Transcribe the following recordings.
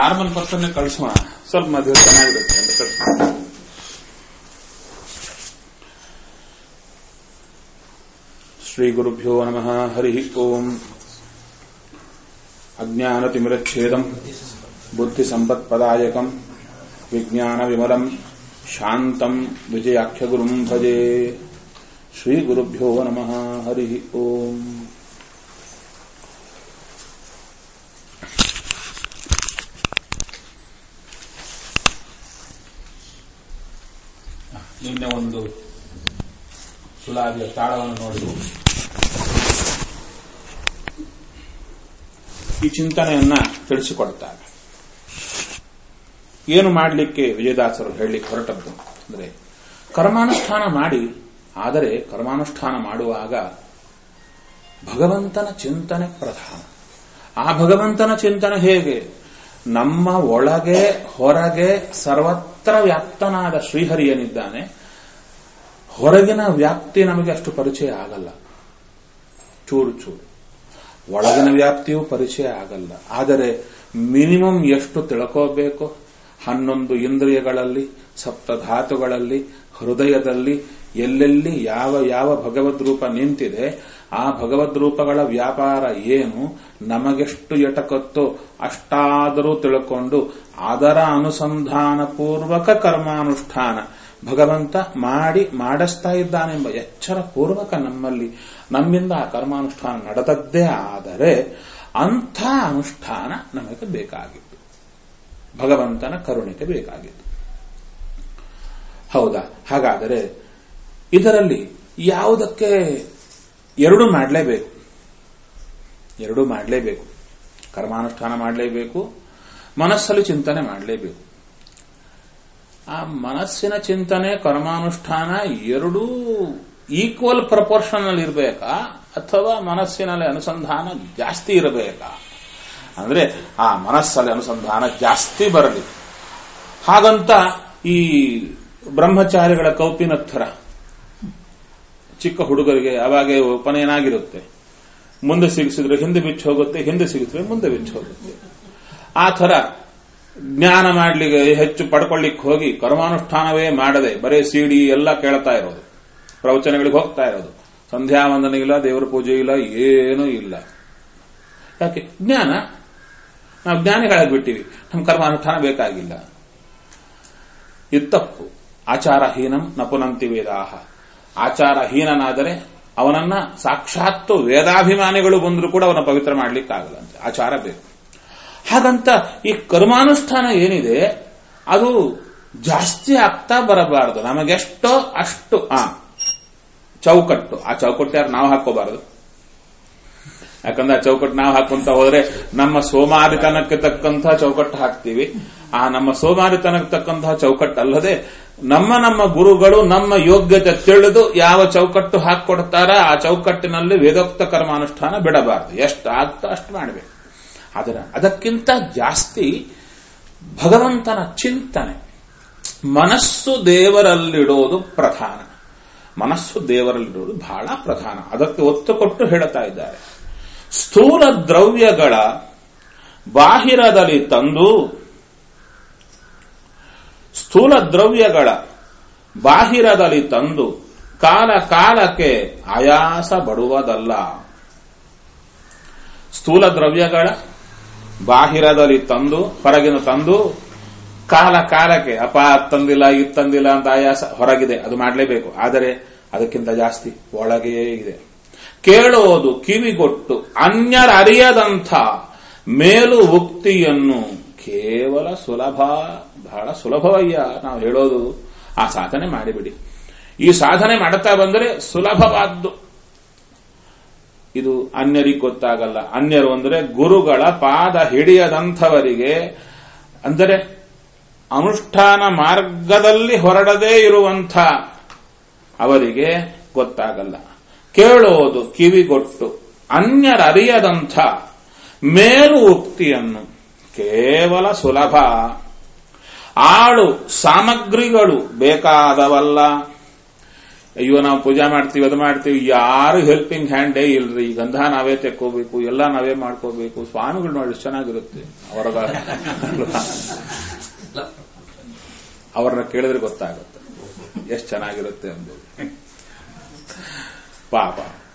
Normal person ಕಳಿಸೋಣ ಸ್ವಲ್ಪ ಮದುವೆ ಚೆನ್ನಾಗಿರುತ್ತೆ ಅಂತ ಕಳಿಸೋಣ ಶ್ರೀ ಗುರುಭ್ಯೋ ನಮಃ ಹರಿ ಓಂ ಅಜ್ಞಾನತಿಮಿರಚ್ಛೇದಂ ಬುದ್ಧಿ ಸಂಪತ್ಪದಾಯಕಂ ವಿಜ್ಞಾನ ವಿಮಲಂ ಶಾಂತಂ ವಿಜಯಾಖ್ಯಗುರುಂ ಭಜೆ ಶ್ರೀ ಗುರುಭ್ಯೋ ನಮಃ ಹರಿ ಓಂ ನಿನ್ನೆ ಒಂದು ಸುಲಾದಿಯ ತಾಳವನ್ನು ನೋಡಿದ್ರು ಈ ಚಿಂತನೆಯನ್ನ ತಿಳಿಸಿಕೊಡ್ತಾರೆ ಏನು ಮಾಡಲಿಕ್ಕೆ ವಿಜಯದಾಸರು ಹೇಳಲಿಕ್ಕೆ ಹೊರಟದ್ದು ಅಂದ್ರೆ ಕರ್ಮಾನುಷ್ಠಾನ ಮಾಡಿ ಆದರೆ ಕರ್ಮಾನುಷ್ಠಾನ ಮಾಡುವಾಗ ಭಗವಂತನ ಚಿಂತನೆ ಪ್ರಧಾನ ಆ ಭಗವಂತನ ಚಿಂತನೆ ಹೇಗೆ ನಮ್ಮ ಒಳಗೆ ಹೊರಗೆ ಸರ್ವತ್ರ ವ್ಯಾಪ್ತನಾದ ಶ್ರೀಹರಿಯನಿದ್ದಾನೆ ಹೊರಗಿನ ವ್ಯಾಪ್ತಿ ನಮಗೆ ಅಷ್ಟು ಪರಿಚಯ ಆಗಲ್ಲ ಚೂರು ಚೂರು ಒಳಗಿನ ವ್ಯಾಪ್ತಿಯೂ ಪರಿಚಯ ಆಗಲ್ಲ ಆದರೆ ಮಿನಿಮಮ್ ಎಷ್ಟು ತಿಳ್ಕೋಬೇಕು ಹನ್ನೊಂದು ಇಂದ್ರಿಯಗಳಲ್ಲಿ ಸಪ್ತಧಾತುಗಳಲ್ಲಿ ಹೃದಯದಲ್ಲಿ ಎಲ್ಲೆಲ್ಲಿ ಯಾವ ಯಾವ ಭಗವದ್ ರೂಪ ನಿಂತಿದೆ ಆ ಭಗವದ್ ರೂಪಗಳ ವ್ಯಾಪಾರ ಏನು ನಮಗೆಷ್ಟು ಎಟಕತ್ತೋ ಅಷ್ಟಾದರೂ ತಿಳ್ಕೊಂಡು ಅದರ ಅನುಸಂಧಾನ ಪೂರ್ವಕ ಕರ್ಮಾನುಷ್ಠಾನ ಭಗವಂತ ಮಾಡಿ ಮಾಡಿಸ್ತಾ ಇದ್ದಾನೆಂಬ ಎಚ್ಚರ ಪೂರ್ವಕ ನಮ್ಮಲ್ಲಿ ನಮ್ಮಿಂದ ಆ ಕರ್ಮಾನುಷ್ಠಾನ ನಡೆದದ್ದೇ ಆದರೆ ಅಂಥ ಅನುಷ್ಠಾನ ನಮಗೆ ಬೇಕಾಗಿತ್ತು ಭಗವಂತನ ಕರುಣಿಕೆ ಬೇಕಾಗಿತ್ತು ಹೌದಾ ಹಾಗಾದರೆ ಇದರಲ್ಲಿ ಯಾವುದಕ್ಕೆ ಎರಡು ಮಾಡಲೇಬೇಕು ಎರಡು ಮಾಡಲೇಬೇಕು ಕರ್ಮಾನುಷ್ಠಾನ ಮಾಡಲೇಬೇಕು ಮನಸ್ಸಲ್ಲಿ ಚಿಂತನೆ ಮಾಡಲೇಬೇಕು ಆ ಮನಸ್ಸಿನ ಚಿಂತನೆ ಕರ್ಮಾನುಷ್ಠಾನ ಎರಡೂ ಈಕ್ವಲ್ ಪ್ರಪೋರ್ಷನ್ ಅಲ್ಲಿ ಇರಬೇಕಾ ಅಥವಾ ಮನಸ್ಸಿನಲ್ಲಿ ಅನುಸಂಧಾನ ಜಾಸ್ತಿ ಇರಬೇಕಾ ಅಂದ್ರೆ ಆ ಮನಸ್ಸಲ್ಲಿ ಅನುಸಂಧಾನ ಜಾಸ್ತಿ ಬರಲಿ ಹಾಗಂತ ಈ ಬ್ರಹ್ಮಚಾರಿಗಳ ಕೌಪಿನ ಥರ ಚಿಕ್ಕ ಹುಡುಗರಿಗೆ ಅವಾಗೆ ಉಪನಯನಾಗಿರುತ್ತೆ ಮುಂದೆ ಸಿಗಿಸಿದ್ರೆ ಹಿಂದೆ ಬಿಚ್ಚಿ ಹೋಗುತ್ತೆ ಹಿಂದೆ ಸಿಗಿಸಿದ್ರೆ ಮುಂದೆ ಬಿಚ್ಚಿ ಹೋಗುತ್ತೆ ಆ ಥರ ಜ್ಞಾನ ಮಾಡ್ಲಿಕ್ಕೆ ಹೆಚ್ಚು ಪಡ್ಕೊಳ್ಳಿಕ್ಕೆ ಹೋಗಿ ಕರ್ಮಾನುಷ್ಠಾನವೇ ಮಾಡದೆ ಬರೇ ಸಿಡಿ ಎಲ್ಲ ಕೇಳ್ತಾ ಇರೋದು ಪ್ರವಚನಗಳಿಗೆ ಹೋಗ್ತಾ ಇರೋದು ಸಂಧ್ಯಾ ವಂದನೆ ಇಲ್ಲ ದೇವರ ಪೂಜೆ ಇಲ್ಲ ಏನೂ ಇಲ್ಲ ಯಾಕೆ ಜ್ಞಾನ ನಾವು ಜ್ಞಾನಿಗಳಾಗಿ ಬಿಟ್ಟಿವಿ ನಮ್ಮ ಕರ್ಮಾನುಷ್ಠಾನ ಬೇಕಾಗಿಲ್ಲ ಇದು ತಪ್ಪು ಆಚಾರಹೀನಂ ನಪುನಂತಿ ವೇದಾಹ ಆಚಾರಹೀನನಾದರೆ ಅವನನ್ನ ಸಾಕ್ಷಾತ್ತು ವೇದಾಭಿಮಾನಿಗಳು ಬಂದರೂ ಕೂಡ ಅವನ ಪವಿತ್ರ ಮಾಡಲಿಕ್ಕಾಗಲ್ಲ ಅಂತ ಆಚಾರ ಬೇಕು ಹಾಗಂತ ಈ ಕರ್ಮಾನುಷ್ಠಾನ ಏನಿದೆ ಅದು ಜಾಸ್ತಿ ಆಗ್ತಾ ಬರಬಾರದು ನಮಗೆಷ್ಟೋ ಅಷ್ಟು ಆ ಚೌಕಟ್ಟು ಆ ಚೌಕಟ್ಟು ಯಾರು ನಾವು ಹಾಕೋಬಾರದು ಯಾಕಂದ್ರೆ ಆ ಚೌಕಟ್ಟು ನಾವು ಹಾಕೊಂತ ಹೋದ್ರೆ ನಮ್ಮ ಸೋಮಾರಿತನಕ್ಕೆ ತಕ್ಕಂಥ ಚೌಕಟ್ಟು ಹಾಕ್ತೀವಿ ಆ ನಮ್ಮ ಸೋಮಾರಿತನಕ್ಕೆ ತಕ್ಕಂತಹ ಚೌಕಟ್ಟು ಅಲ್ಲದೆ ನಮ್ಮ ನಮ್ಮ ಗುರುಗಳು ನಮ್ಮ ಯೋಗ್ಯತೆ ತಿಳಿದು ಯಾವ ಚೌಕಟ್ಟು ಹಾಕೊಡ್ತಾರ ಆ ಚೌಕಟ್ಟಿನಲ್ಲಿ ವೇದೋಕ್ತ ಕರ್ಮಾನುಷ್ಠಾನ ಬಿಡಬಾರದು ಎಷ್ಟು ಆಗ್ತಾ ಅಷ್ಟು ಮಾಡಬೇಕು ಆದರೆ ಅದಕ್ಕಿಂತ ಜಾಸ್ತಿ ಭಗವಂತನ ಚಿಂತನೆ ಮನಸ್ಸು ದೇವರಲ್ಲಿಡೋದು ಪ್ರಧಾನ ಮನಸ್ಸು ದೇವರಲ್ಲಿಡೋದು ಬಹಳ ಪ್ರಧಾನ ಅದಕ್ಕೆ ಒತ್ತು ಕೊಟ್ಟು ಹೇಳುತ್ತಾ ಇದ್ದಾರೆ ಸ್ಥೂಲ ದ್ರವ್ಯಗಳ ಬಾಹಿರದಲ್ಲಿ ತಂದು ಸ್ಥೂಲ ದ್ರವ್ಯಗಳ ಬಾಹಿರದಲ್ಲಿ ತಂದು ಕಾಲ ಕಾಲಕ್ಕೆ ಆಯಾಸ ಬಡುವುದಲ್ಲ ಸ್ಥೂಲ ದ್ರವ್ಯಗಳ ಬಾಹಿರದಲ್ಲಿ ತಂದು ಹೊರಗಿನ ತಂದು ಕಾಲ ಕಾಲಕ್ಕೆ ಅಪ ತಂದಿಲ್ಲ ಇದು ತಂದಿಲ್ಲ ಅಂತ ಆಯಾಸ ಹೊರಗಿದೆ ಅದು ಮಾಡಲೇಬೇಕು ಆದರೆ ಅದಕ್ಕಿಂತ ಜಾಸ್ತಿ ಒಳಗೆಯೇ ಇದೆ ಕೇಳೋದು ಕಿವಿಗೊಟ್ಟು ಅನ್ಯರರಿಯದಂಥ ಮೇಲು ಉಕ್ತಿಯನ್ನು ಕೇವಲ ಸುಲಭ ಬಹಳ ಸುಲಭವಯ್ಯ ನಾವು ಹೇಳೋದು ಆ ಸಾಧನೆ ಮಾಡಿಬಿಡಿ ಈ ಸಾಧನೆ ಮಾಡುತ್ತಾ ಬಂದರೆ ಸುಲಭವಾದ್ದು ಇದು ಅನ್ಯರಿಗೆ ಗೊತ್ತಾಗಲ್ಲ ಅನ್ಯರು ಅಂದರೆ ಗುರುಗಳ ಪಾದ ಹಿಡಿಯದಂಥವರಿಗೆ ಅಂದರೆ ಅನುಷ್ಠಾನ ಮಾರ್ಗದಲ್ಲಿ ಹೊರಡದೇ ಇರುವಂಥ ಅವರಿಗೆ ಗೊತ್ತಾಗಲ್ಲ ಕೇಳೋದು ಕಿವಿಗೊಟ್ಟು ಅನ್ಯರರಿಯದಂಥ ಮೇಲು ಉಕ್ತಿಯನ್ನು ಕೇವಲ ಸುಲಭ ಆಳು ಸಾಮಗ್ರಿಗಳು ಬೇಕಾದವಲ್ಲ ಅಯ್ಯೋ ನಾವು ಪೂಜಾ ಮಾಡ್ತೀವಿ ಅದು ಮಾಡ್ತೀವಿ ಯಾರು ಹೆಲ್ಪಿಂಗ್ ಹ್ಯಾಂಡೇ ಇಲ್ರಿ ಈ ಗಂಧ ನಾವೇ ತೆಕ್ಕೋಬೇಕು ಎಲ್ಲ ನಾವೇ ಮಾಡ್ಕೋಬೇಕು ಸ್ವಾಮಿಗಳು ನೋಡಿ ಎಷ್ಟು ಚೆನ್ನಾಗಿರುತ್ತೆ ಅವರ ಅವ್ರನ್ನ ಕೇಳಿದ್ರೆ ಗೊತ್ತಾಗುತ್ತೆ ಎಷ್ಟು ಚೆನ್ನಾಗಿರುತ್ತೆ ಅಂಬೋದು ಪಾಪ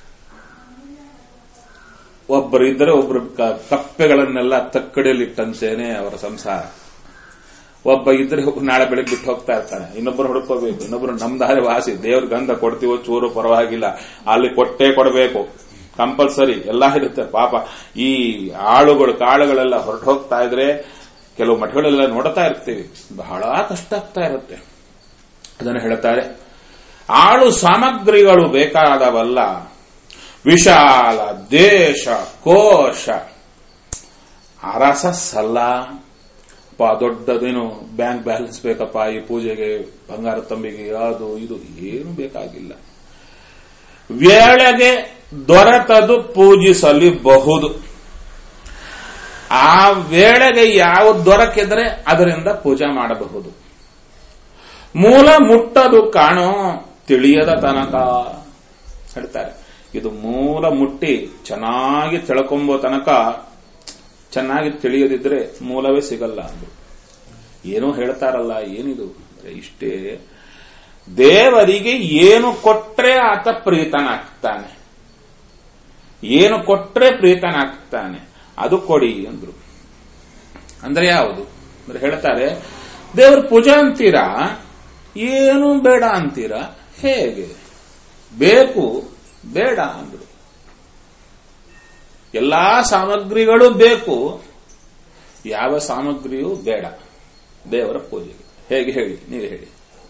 ಒಬ್ಬರು ಇದ್ದರೆ ಒಬ್ರು ಕ- ಕಪ್ಪೆಗಳನ್ನೆಲ್ಲ ತಕ್ಕಡಿಯಲ್ಲಿಟ್ಟಂತೇನೆ ಅವರ ಸಂಸಾರ ಒಬ್ಬ ಇದ್ರೆ ನಾಳೆ ಬೆಳಗ್ಗೆ ಬಿಟ್ಟು ಹೋಗ್ತಾ ಇರ್ತಾನೆ ಇನ್ನೊಬ್ಬರು ಹುಡುಕೋಬೇಕು ಇನ್ನೊಬ್ರು ನಮ್ದಾರೆ ವಾಸಿ ದೇವ್ರ ಗಂಧ ಕೊಡ್ತೀವೋ ಚೂರು ಪರವಾಗಿಲ್ಲ ಅಲ್ಲಿ ಕೊಟ್ಟೇ ಕೊಡಬೇಕು ಕಂಪಲ್ಸರಿ ಎಲ್ಲ ಇರುತ್ತೆ ಪಾಪ ಈ ಆಳುಗಳು ಕಾಳುಗಳೆಲ್ಲ ಹೊರಟು ಹೋಗ್ತಾ ಇದ್ರೆ ಕೆಲವು ಮಠಗಳೆಲ್ಲ ನೋಡ್ತಾ ಇರ್ತೀವಿ ಬಹಳ ಕಷ್ಟ ಆಗ್ತಾ ಇರುತ್ತೆ ಅದನ್ನು ಹೇಳ್ತಾರೆ ಆಳು ಸಾಮಗ್ರಿಗಳು ಬೇಕಾದವಲ್ಲ ವಿಶಾಲ ದೇಶ ಕೋಶ ಅರಸ ಸಲ್ಲ ಪಾ ದೊಡ್ಡದೇನು ಬ್ಯಾಂಕ್ ಬ್ಯಾಲೆನ್ಸ್ ಬೇಕಪ್ಪ ಈ ಪೂಜೆಗೆ ಬಂಗಾರ ತಂಬಿಗೆ ಅದು ಇದು ಏನು ಬೇಕಾಗಿಲ್ಲ ವೇಳೆಗೆ ದೊರೆತದು ಪೂಜಿಸಲಿಬಹುದು ಆ ವೇಳೆಗೆ ಯಾವ ದೊರಕಿದ್ರೆ ಅದರಿಂದ ಪೂಜೆ ಮಾಡಬಹುದು ಮೂಲ ಮುಟ್ಟದು ಕಾಣೋ ತಿಳಿಯದ ತನಕ ಹೇಳ್ತಾರೆ ಇದು ಮೂಲ ಮುಟ್ಟಿ ಚೆನ್ನಾಗಿ ತಿಳ್ಕೊಂಬೋ ತನಕ ಚೆನ್ನಾಗಿ ತಿಳಿಯದಿದ್ರೆ ಮೂಲವೇ ಸಿಗಲ್ಲ ಅಂದ್ರು ಏನೋ ಹೇಳ್ತಾರಲ್ಲ ಏನಿದು ಅಂದ್ರೆ ಇಷ್ಟೇ ದೇವರಿಗೆ ಏನು ಕೊಟ್ರೆ ಆತ ಪ್ರೀತನಾಗ್ತಾನೆ ಏನು ಕೊಟ್ರೆ ಪ್ರೀತನಾಗ್ತಾನೆ ಅದು ಕೊಡಿ ಅಂದ್ರು ಅಂದ್ರೆ ಯಾವುದು ಅಂದ್ರೆ ಹೇಳ್ತಾರೆ ದೇವ್ರ ಪೂಜಾ ಅಂತೀರಾ ಏನು ಬೇಡ ಅಂತೀರಾ ಹೇಗೆ ಬೇಕು ಬೇಡ ಅಂದ್ರು ಎಲ್ಲಾ ಸಾಮಗ್ರಿಗಳು ಬೇಕು ಯಾವ ಸಾಮಗ್ರಿಯೂ ಬೇಡ ದೇವರ ಪೂಜೆಗೆ ಹೇಗೆ ಹೇಳಿ ನೀವು ಹೇಳಿ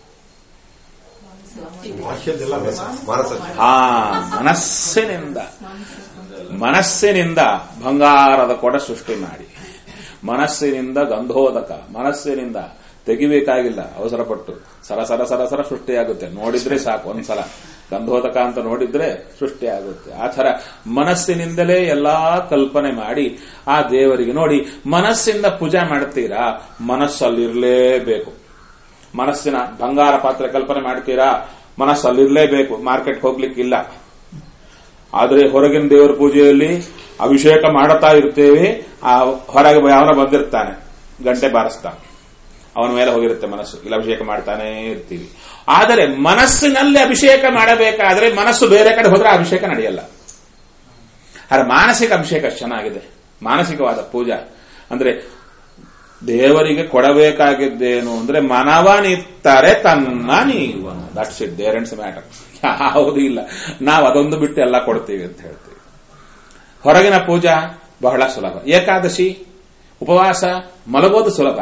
ಭಾಷ್ಯದೆಲ್ಲ ಮಾನಸ ಆ ಮನಸ್ಸಿನಿಂದ ಮನಸ್ಸಿನಿಂದ ಬಂಗಾರದ ಕೊಡ ಸೃಷ್ಟಿ ಮಾಡಿ ಮನಸ್ಸಿನಿಂದ ಗಂಧೋದಕ ಮನಸ್ಸಿನಿಂದ ತೆಗಿಬೇಕಾಗಿಲ್ಲ ಅವಸರಪಟ್ಟು ಸರ ಸರ ಸರ ಸರ ಸೃಷ್ಟಿಯಾಗುತ್ತೆ ನೋಡಿದ್ರೆ ಸಾಕು ಒಂದ್ಸಲ ಗಂಧೋದಕ ಅಂತ ನೋಡಿದ್ರೆ ಸೃಷ್ಟಿಯಾಗುತ್ತೆ ಆ ಥರ ಮನಸ್ಸಿನಿಂದಲೇ ಎಲ್ಲಾ ಕಲ್ಪನೆ ಮಾಡಿ ಆ ದೇವರಿಗೆ ನೋಡಿ ಮನಸ್ಸಿಂದ ಪೂಜೆ ಮಾಡ್ತೀರಾ ಮನಸ್ಸಲ್ಲಿರಲೇಬೇಕು ಮನಸ್ಸಿನ ಬಂಗಾರ ಪಾತ್ರೆ ಕಲ್ಪನೆ ಮಾಡ್ತೀರಾ ಮನಸ್ಸಲ್ಲಿರಲೇಬೇಕು ಮಾರ್ಕೆಟ್ ಹೋಗ್ಲಿಕ್ಕಿಲ್ಲ ಆದ್ರೆ ಹೊರಗಿನ ದೇವರ ಪೂಜೆಯಲ್ಲಿ ಅಭಿಷೇಕ ಮಾಡುತ್ತಾ ಇರ್ತೇವೆ ಆ ಹೊರಗೆ ಯಾವನ ಬಂದಿರ್ತಾನೆ ಗಂಟೆ ಬಾರಿಸ್ತಾ ಅವನ ಮೇಲೆ ಹೋಗಿರುತ್ತೆ ಮನಸ್ಸು ಇಲ್ಲಿ ಅಭಿಷೇಕ ಮಾಡ್ತಾನೆ ಇರ್ತೀವಿ ಆದರೆ ಮನಸ್ಸಿನಲ್ಲಿ ಅಭಿಷೇಕ ಮಾಡಬೇಕಾದ್ರೆ ಮನಸ್ಸು ಬೇರೆ ಕಡೆ ಹೋದ್ರೆ ಆ ಅಭಿಷೇಕ ನಡೆಯಲ್ಲ ಆದ್ರೆ ಮಾನಸಿಕ ಅಭಿಷೇಕ ಅಷ್ಟು ಚೆನ್ನಾಗಿದೆ ಮಾನಸಿಕವಾದ ಪೂಜಾ ಅಂದ್ರೆ ದೇವರಿಗೆ ಕೊಡಬೇಕಾಗಿದ್ದೇನು ಅಂದ್ರೆ ಮನವನಿತ್ತರೆ ತನ್ನ ನೀವನು that's it there ends matter ಯಾವುದು ಇಲ್ಲ ನಾವು ಅದೊಂದು ಬಿಟ್ಟು ಎಲ್ಲ ಕೊಡ್ತೀವಿ ಅಂತ ಹೇಳ್ತೀವಿ ಹೊರಗಿನ ಪೂಜಾ ಬಹಳ ಸುಲಭ ಏಕಾದಶಿ ಉಪವಾಸ ಮಲಗೋದು ಸುಲಭ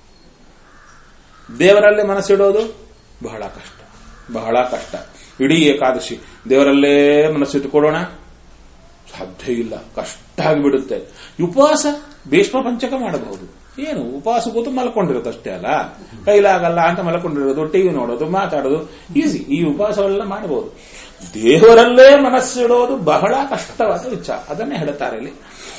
ದೇವರಲ್ಲಿ ಮನಸ್ಸಿಡೋದು ಬಹಳ ಕಷ್ಟ ಬಹಳ ಕಷ್ಟ ಇಡೀ ಏಕಾದಶಿ ದೇವರಲ್ಲೇ ಮನಸ್ಸಿಟ್ಟುಕೊಳ್ಳೋಣ ಸಾಧ್ಯ ಇಲ್ಲ ಕಷ್ಟ ಆಗಿಬಿಡುತ್ತೆ ಉಪವಾಸ ಭೀಷ್ಮ ಪಂಚಕ ಮಾಡಬಹುದು ಏನು ಉಪವಾಸ ಕೂತು ಮಲ್ಕೊಂಡಿರೋದು ಅಷ್ಟೇ ಅಲ್ಲ ಕೈಲಾಗಲ್ಲ ಅಂತ ಮಲ್ಕೊಂಡಿರೋದು ಟಿವಿ ನೋಡೋದು ಮಾತಾಡೋದು ಈಸಿ ಈ ಉಪವಾಸವೆಲ್ಲ ಮಾಡಬಹುದು ದೇವರಲ್ಲೇ ಮನಸ್ಸಿಡೋದು ಬಹಳ ಕಷ್ಟವಾದ ವಿಚಾರ ಅದನ್ನೇ ಹೇಳ್ತಾರೆ ಇಲ್ಲಿ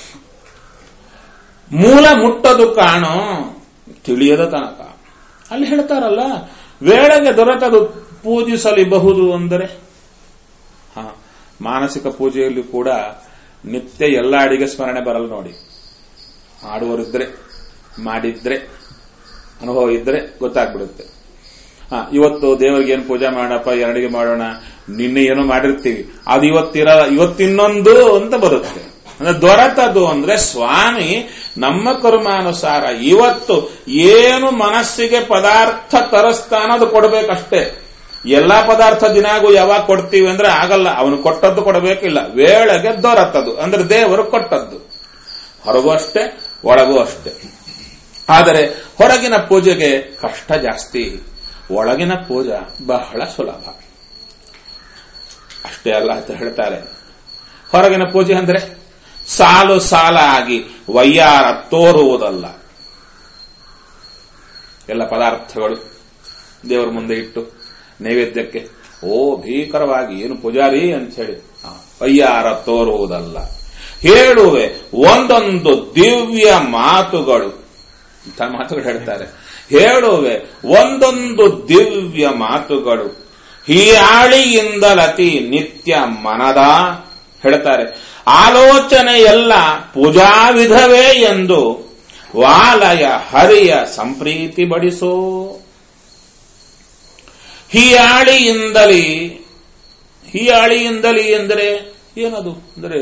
ಮೂಲ ಮುಟ್ಟದು ಕಾಣೋ ತಿಳಿಯದ ತನಕ ಅಲ್ಲಿ ಹೇಳ್ತಾರಲ್ಲ ವೇಳೆಗೆ ದೊರೆತದು ಪೂಜಿಸಲಿಬಹುದು ಅಂದರೆ ಹ ಮಾನಸಿಕ ಪೂಜೆಯಲ್ಲಿ ಕೂಡ ನಿತ್ಯ ಎಲ್ಲ ಅಡಿಗೆ ಸ್ಮರಣೆ ಬರಲ್ಲ ನೋಡಿ ಮಾಡುವರಿದ್ರೆ ಮಾಡಿದ್ರೆ ಅನುಭವ ಇದ್ರೆ ಗೊತ್ತಾಗ್ಬಿಡುತ್ತೆ ಹಾ ಇವತ್ತು ದೇವರಿಗೆ ಏನು ಪೂಜೆ ಮಾಡಪ್ಪ ಎರಡಿಗೆ ಮಾಡೋಣ ನಿನ್ನೆ ಏನೋ ಮಾಡಿರ್ತೀವಿ ಅದು ಇವತ್ತಿರ ಇವತ್ತಿನ್ನೊಂದು ಅಂತ ಬರುತ್ತೆ ಅಂದ್ರೆ ದೊರೆತದು ಅಂದ್ರೆ ಸ್ವಾಮಿ ನಮ್ಮ ಕರ್ಮಾನುಸಾರ ಇವತ್ತು ಏನು ಮನಸ್ಸಿಗೆ ಪದಾರ್ಥ ತರಿಸ್ತಾನದು ಕೊಡಬೇಕಷ್ಟೇ ಎಲ್ಲಾ ಪದಾರ್ಥ ದಿನಾಗೂ ಯಾವಾಗ ಕೊಡ್ತೀವಿ ಅಂದ್ರೆ ಆಗಲ್ಲ ಅವನು ಕೊಟ್ಟದ್ದು ಕೊಡಬೇಕಿಲ್ಲ ವೇಳೆಗೆ ದೊರೆತದ್ದು ಅಂದ್ರೆ ದೇವರು ಕೊಟ್ಟದ್ದು ಹೊರಗೂ ಅಷ್ಟೇ ಒಳಗೂ ಅಷ್ಟೇ ಆದರೆ ಹೊರಗಿನ ಪೂಜೆಗೆ ಕಷ್ಟ ಜಾಸ್ತಿ ಒಳಗಿನ ಪೂಜಾ ಬಹಳ ಸುಲಭ ಅಷ್ಟೇ ಅಲ್ಲ ಅಂತ ಹೇಳ್ತಾರೆ ಹೊರಗಿನ ಪೂಜೆ ಅಂದ್ರೆ ಸಾಲು ಸಾಲ ಆಗಿ ವಯ್ಯಾರ ತೋರುವುದಲ್ಲ ಎಲ್ಲ ಪದಾರ್ಥಗಳು ದೇವರ ಮುಂದೆ ಇಟ್ಟು ನೈವೇದ್ಯಕ್ಕೆ ಓ ಭೀಕರವಾಗಿ ಏನು ಪೂಜಾರಿ ಅಂತ ಹೇಳಿ ಆ, ವಯ್ಯಾರ ತೋರುವುದಲ್ಲ ಹೇಳುವೆ ಒಂದೊಂದು ದಿವ್ಯ ಮಾತುಗಳು ಇಂಥ ಮಾತುಗಳು ಹೇಳ್ತಾರೆ ಹೇಳುವೆ ಒಂದೊಂದು ದಿವ್ಯ ಮಾತುಗಳು ಹೀಯಾಳಿಯಿಂದಲತಿ ನಿತ್ಯ ಮನದ ಹೇಳ್ತಾರೆ ಆಲೋಚನೆಯೆಲ್ಲ ಪೂಜಾ ವಿಧವೇ ಎಂದು ವಾಲಯ ಹರಿಯ ಸಂಪ್ರೀತಿ ಬಡಿಸೋ ಹೀಯಾಳಿಯಿಂದಲಿ ಹೀಯಾಳಿಯಿಂದಲಿ ಎಂದರೆ ಏನದು ಅಂದರೆ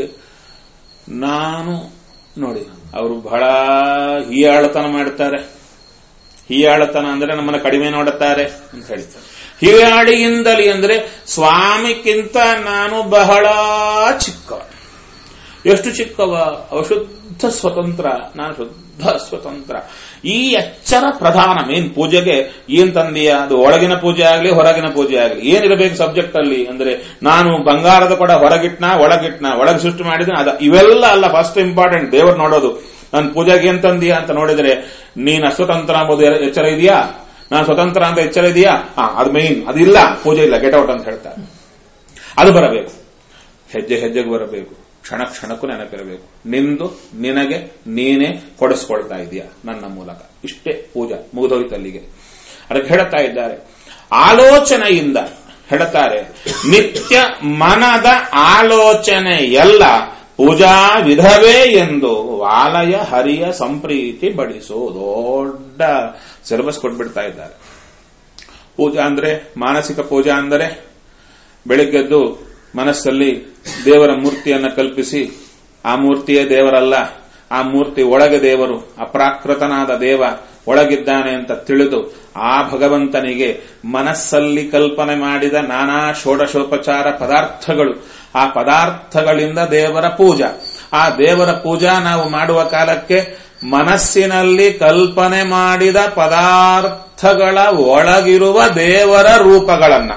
ನಾನು ನೋಡಿ ಅವರು ಬಹಳ ಹೀಯಾಳತನ ಮಾಡ್ತಾರೆ ಹೀಯಾಳತನ ಅಂದ್ರೆ ನಮ್ಮನ್ನ ಕಡಿಮೆ ನೋಡುತ್ತಾರೆ ಅಂತ ಹೇಳಿ ಹೀಯಾಳಿಯಿಂದಲಿ ಅಂದ್ರೆ ಸ್ವಾಮಿಗಿಂತ ನಾನು ಬಹಳ ಚಿಕ್ಕವ ಎಷ್ಟು ಚಿಕ್ಕವ ಅಶುದ್ಧ ಸ್ವತಂತ್ರ ನಾನು ಶುದ್ಧ ಸ್ವತಂತ್ರ ಈ ಎಚ್ಚರ ಪ್ರಧಾನ ಮೇನ್ ಪೂಜೆಗೆ ಏನ್ ತಂದೀಯ ಅದು ಒಳಗಿನ ಪೂಜೆ ಆಗಲಿ ಹೊರಗಿನ ಪೂಜೆ ಆಗಲಿ ಏನಿರಬೇಕು ಸಬ್ಜೆಕ್ಟ್ ಅಲ್ಲಿ ಅಂದ್ರೆ ನಾನು ಬಂಗಾರದ ಕೂಡ ಹೊರಗಿಟ್ನ ಒಳಗಿಟ್ನ ಒಳಗೆ ಸೃಷ್ಟಿ ಮಾಡಿದ್ರೆ ಅದ ಇವೆಲ್ಲ ಅಲ್ಲ ಫಸ್ಟ್ ಇಂಪಾರ್ಟೆಂಟ್ ದೇವರು ನೋಡೋದು ನನ್ನ ಪೂಜೆಗೆ ಏನ್ ತಂದೀಯ ಅಂತ ನೋಡಿದ್ರೆ ನೀನ್ ಅಸ್ವತಂತ್ರ ಅಂಬೋದು ಎಚ್ಚರ ಇದೆಯಾ ನಾನು ಸ್ವತಂತ್ರ ಅಂತ ಎಚ್ಚರ ಇದೆಯಾ ಹಾ ಅದು ಮೇನ್ ಅದಿಲ್ಲ ಪೂಜೆ ಇಲ್ಲ ಗೆಟ್ ಔಟ್ ಅಂತ ಹೇಳ್ತಾರೆ ಅದು ಬರಬೇಕು ಹೆಜ್ಜೆ ಹೆಜ್ಜೆಗೆ ಬರಬೇಕು ಕ್ಷಣ ಕ್ಷಣಕ್ಕೂ ನೆನಪಿರಬೇಕು ನಿಂದು ನಿನಗೆ ನೀನೇ ಕೊಡಿಸ್ಕೊಳ್ತಾ ಇದೆಯಾ ನನ್ನ ಮೂಲಕ ಇಷ್ಟೇ ಪೂಜಾ ಮುಗಿದೋಯ್ತು ಅಲ್ಲಿಗೆ ಅದಕ್ಕೆ ಹೇಳ್ತಾ ಇದ್ದಾರೆ ಆಲೋಚನೆಯಿಂದ ಹೇಳ್ತಾರೆ ನಿತ್ಯ ಮನದ ಆಲೋಚನೆ ಎಲ್ಲ ಪೂಜಾ ವಿಧವೇ ಎಂದು ವಾಲಯ ಹರಿಯ ಸಂಪ್ರೀತಿ ಬಡಿಸೋ ದೊಡ್ಡ ಸಿಲೆಬಸ್ ಕೊಟ್ಬಿಡ್ತಾ ಇದ್ದಾರೆ ಪೂಜಾ ಅಂದ್ರೆ ಮಾನಸಿಕ ಪೂಜಾ ಅಂದರೆ ಬೆಳಿಗ್ಗೆದ್ದು ಮನಸ್ಸಲ್ಲಿ ದೇವರ ಮೂರ್ತಿಯನ್ನ ಕಲ್ಪಿಸಿ ಆ ಮೂರ್ತಿಯೇ ದೇವರಲ್ಲ ಆ ಮೂರ್ತಿ ಒಳಗೆ ದೇವರು ಅಪ್ರಾಕೃತನಾದ ದೇವ ಒಳಗಿದ್ದಾನೆ ಅಂತ ತಿಳಿದು ಆ ಭಗವಂತನಿಗೆ ಮನಸ್ಸಲ್ಲಿ ಕಲ್ಪನೆ ಮಾಡಿದ ನಾನಾ ಷೋಡಶೋಪಚಾರ ಪದಾರ್ಥಗಳು ಆ ಪದಾರ್ಥಗಳಿಂದ ದೇವರ ಪೂಜಾ ಆ ದೇವರ ಪೂಜಾ ನಾವು ಮಾಡುವ ಕಾಲಕ್ಕೆ ಮನಸ್ಸಿನಲ್ಲಿ ಕಲ್ಪನೆ ಮಾಡಿದ ಪದಾರ್ಥಗಳ ಒಳಗಿರುವ ದೇವರ ರೂಪಗಳನ್ನ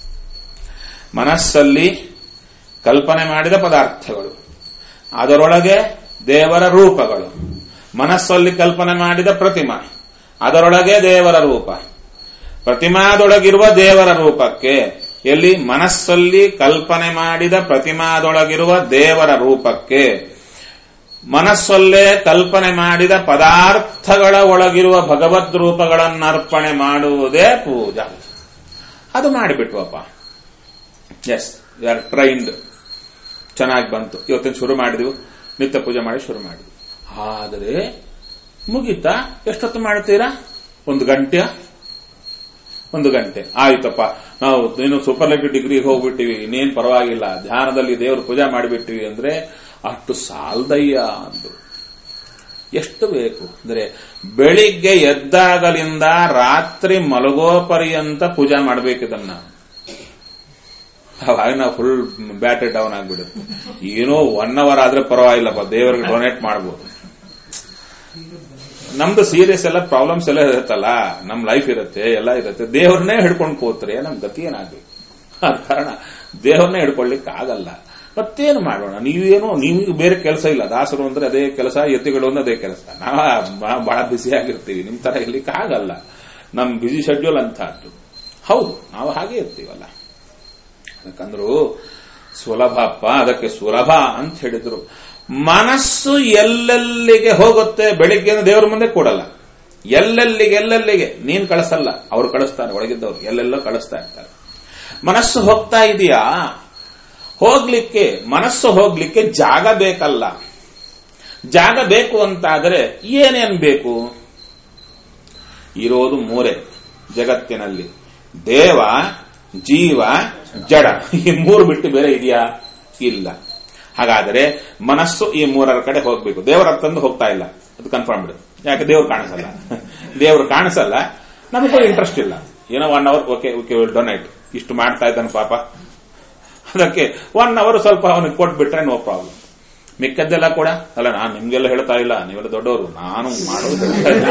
ಮನಸ್ಸಲ್ಲಿ ಕಲ್ಪನೆ ಮಾಡಿದ ಪದಾರ್ಥಗಳು ಅದರೊಳಗೆ ದೇವರ ರೂಪಗಳು ಮನಸ್ಸಲ್ಲಿ ಕಲ್ಪನೆ ಮಾಡಿದ ಪ್ರತಿಮಾ ಅದರೊಳಗೆ ದೇವರ ರೂಪ ಪ್ರತಿಮಾದೊಳಗಿರುವ ದೇವರ ರೂಪಕ್ಕೆ ಎಲ್ಲಿ ಮನಸ್ಸಲ್ಲಿ ಕಲ್ಪನೆ ಮಾಡಿದ ಪ್ರತಿಮಾದೊಳಗಿರುವ ದೇವರ ರೂಪಕ್ಕೆ ಮನಸ್ಸಲ್ಲೇ ಕಲ್ಪನೆ ಮಾಡಿದ ಪದಾರ್ಥಗಳ ಒಳಗಿರುವ ಭಗವದ್ ರೂಪಗಳನ್ನು ಅರ್ಪಣೆ ಮಾಡುವುದೇ ಪೂಜಾ ಅದು ಮಾಡಿಬಿಟ್ವಪ್ಪ ಎಸ್ ವಿ ಆರ್ ಟ್ರೈನ್ಡ್ ಚೆನ್ನಾಗಿ ಬಂತು ಇವತ್ತಿನ ಶುರು ಮಾಡಿದ್ವು ನಿತ್ಯ ಪೂಜೆ ಮಾಡಿ ಶುರು ಮಾಡಿದ್ವಿ ಆದರೆ ಮುಗೀತಾ ಎಷ್ಟೊತ್ತು ಮಾಡ್ತೀರಾ ಒಂದು ಗಂಟೆ ಒಂದು ಗಂಟೆ ಆಯ್ತಪ್ಪ ನಾವು ಏನು ಸೂಪರ್ಲೆಟಿವ್ ಡಿಗ್ರಿಗೆ ಹೋಗ್ಬಿಟ್ಟಿವಿ ಇನ್ನೇನ್ ಪರವಾಗಿಲ್ಲ ಧ್ಯಾನದಲ್ಲಿ ದೇವ್ರ ಪೂಜೆ ಮಾಡಿಬಿಟ್ಟಿವಿ ಅಂದ್ರೆ ಅಷ್ಟು ಸಾಲ್ದಯ್ಯ ಅಂದ್ರು ಎಷ್ಟು ಬೇಕು ಅಂದ್ರೆ ಬೆಳಿಗ್ಗೆ ಎದ್ದಾಗಲಿಂದ ರಾತ್ರಿ ಮಲಗೋ ಪರ್ಯಂತ ಪೂಜೆ ಮಾಡ್ಬೇಕಿದನ್ನ ಅವಾಗ ನಾವು ಫುಲ್ ಬ್ಯಾಟರಿ ಡೌನ್ ಆಗ್ಬಿಡುತ್ತೆ ಏನೋ ಒನ್ ಅವರ್ ಆದ್ರೆ ಪರವಾಗಿಲ್ಲಪ್ಪ ದೇವರಿಗೆ ಡೊನೇಟ್ ಮಾಡ್ಬೋದು ನಮ್ದು ಸೀರಿಯಸ್ ಎಲ್ಲ ಪ್ರಾಬ್ಲಮ್ಸ್ ಎಲ್ಲ ಇರುತ್ತಲ್ಲ ನಮ್ ಲೈಫ್ ಇರುತ್ತೆ ಎಲ್ಲ ಇರುತ್ತೆ ದೇವ್ರನ್ನೇ ಹಿಡ್ಕೊಂಡು ಕೂತ್ರೆ ನಮ್ ಗತಿ ಏನಾಗ್ಬೇಕು ಆದ ಕಾರಣ ದೇವ್ರನ್ನೇ ಹಿಡ್ಕೊಳ್ಲಿಕ್ಕೆ ಆಗಲ್ಲ ಮತ್ತೇನು ಮಾಡೋಣ ನೀವೇನೋ ನಿಮ್ಗೆ ಬೇರೆ ಕೆಲಸ ಇಲ್ಲ ದಾಸರು ಅಂದ್ರೆ ಅದೇ ಕೆಲಸ ಎತ್ತಿಗಳು ಅಂದ್ರೆ ಅದೇ ಕೆಲಸ ನಾವು ಬಹಳ ಬ್ಯುಸಿ ಆಗಿರ್ತೀವಿ ನಿಮ್ ತರ ಇರ್ಲಿಕ್ಕೆ ಆಗಲ್ಲ ನಮ್ ಬಿಸಿ ಶೆಡ್ಯೂಲ್ ಅಂತಹದ್ದು ಹೌದು ನಾವು ಹಾಗೆ ಇರ್ತೀವಲ್ಲ ಅದಕ್ಕಂದ್ರು ಸುಲಭಪ್ಪ ಅದಕ್ಕೆ ಸುಲಭ ಅಂತ ಹೇಳಿದ್ರು ಮನಸ್ಸು ಎಲ್ಲೆಲ್ಲಿಗೆ ಹೋಗುತ್ತೆ ಬೆಳಿಗ್ಗೆ ದೇವರ ಮುಂದೆ ಕೊಡಲ್ಲ ಎಲ್ಲೆಲ್ಲಿಗೆ ಎಲ್ಲೆಲ್ಲಿಗೆ ನೀನ್ ಕಳಿಸಲ್ಲ ಅವ್ರು ಕಳಿಸ್ತಾರೆ ಒಳಗಿದ್ದವ್ರು ಎಲ್ಲೆಲ್ಲೋ ಕಳಿಸ್ತಾ ಇರ್ತಾರೆ ಮನಸ್ಸು ಹೋಗ್ತಾ ಇದೆಯಾ ಹೋಗ್ಲಿಕ್ಕೆ ಮನಸ್ಸು ಹೋಗ್ಲಿಕ್ಕೆ ಜಾಗ ಬೇಕಲ್ಲ ಜಾಗ ಬೇಕು ಅಂತಾದರೆ ಏನೇನ್ ಬೇಕು ಇರೋದು ಮೂರೇ ಜಗತ್ತಿನಲ್ಲಿ ದೇವ ಜೀವ ಜಡ ಈ ಮೂರು ಬಿಟ್ಟು ಬೇರೆ ಇದೆಯಾ ಇಲ್ಲ ಹಾಗಾದರೆ ಮನಸ್ಸು ಈ ಮೂರರ ಕಡೆ ಹೋಗ್ಬೇಕು ದೇವರ ತಂದು ಹೋಗ್ತಾ ಇಲ್ಲ ಅದು ಕನ್ಫರ್ಮ್ ಬಿಡು ಯಾಕೆ ದೇವ್ರು ಕಾಣಿಸಲ್ಲ ದೇವ್ರು ಕಾಣಿಸಲ್ಲ ನಮಗೂ ಇಂಟ್ರೆಸ್ಟ್ ಇಲ್ಲ ಏನೋ one hour okay okay will donate ಇಷ್ಟು ಮಾಡ್ತಾ ಇದ್ದಾನೆ ಪಾಪ ಅದಕ್ಕೆ ಒನ್ ಅವರ್ ಸ್ವಲ್ಪ ಅವನಿಗೆ ಕೊಟ್ಬಿಟ್ರೆ ನೋ ಪ್ರಾಬ್ಲಮ್ ಮಿಕ್ಕದ್ದೆಲ್ಲ ಕೂಡ ಅಲ್ಲ ನಾನು ನಿಮ್ಗೆಲ್ಲ ಹೇಳ್ತಾ ಇಲ್ಲ ನೀವೆಲ್ಲ ದೊಡ್ಡವರು ನಾನು ಮಾಡೋದು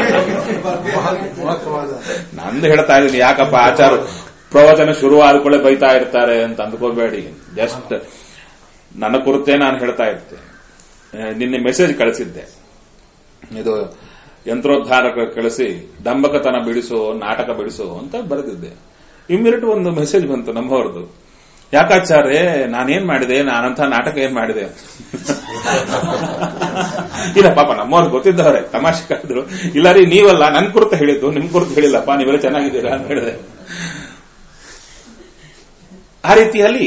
ನಂದು ಹೇಳ್ತಾ ಇದ್ದೀನಿ ಯಾಕಪ್ಪ ಆಚಾರ ಪ್ರವಚನ ಶುರು ಆದ್ಕೊಳ್ಳೆ ಬೈತಾ ಇರ್ತಾರೆ ಅಂತ ಅಂದ್ಕೋಬೇಡಿ ಜಸ್ಟ್ ನನ್ನ ಕುರಿತೇ ನಾನು ಹೇಳ್ತಾ ಇರ್ತೇನೆ ನಿನ್ನೆ ಮೆಸೇಜ್ ಕಳಿಸಿದ್ದೆ ಇದು ಯಂತ್ರೋದ್ಧಾರಕ ಕಳಿಸಿ ದಂಬಕತನ ಬಿಡಿಸು ನಾಟಕ ಬಿಡಿಸು ಅಂತ ಬರೆದಿದ್ದೆ ಇಮ್ಮಿಡಿಯೇಟ್ ಒಂದು ಮೆಸೇಜ್ ಬಂತು ನಮ್ಮವ್ರದ್ದು ಯಾಕಾಚಾರ್ಯ ನಾನೇನ್ ಮಾಡಿದೆ ನಾನಂತ ನಾಟಕ ಏನ್ ಮಾಡಿದೆ ಇಲ್ಲ ಪಾಪ ನಮ್ಮವ್ರು ಗೊತ್ತಿದ್ದವ್ರೆ ತಮಾಷೆ ಕರೆದ್ರು ಇಲ್ಲ ರೀ ನೀವಲ್ಲ ನನ್ ಕುರಿತು ಹೇಳಿದ್ದು ನಿಮ್ ಕುರಿತು ಹೇಳಿಲ್ಲಪ್ಪ ನೀವೆಲ್ಲ ಚೆನ್ನಾಗಿದ್ದೀರಾ ಅಂತ ಹೇಳಿದೆ ಆ ರೀತಿಯಲ್ಲಿ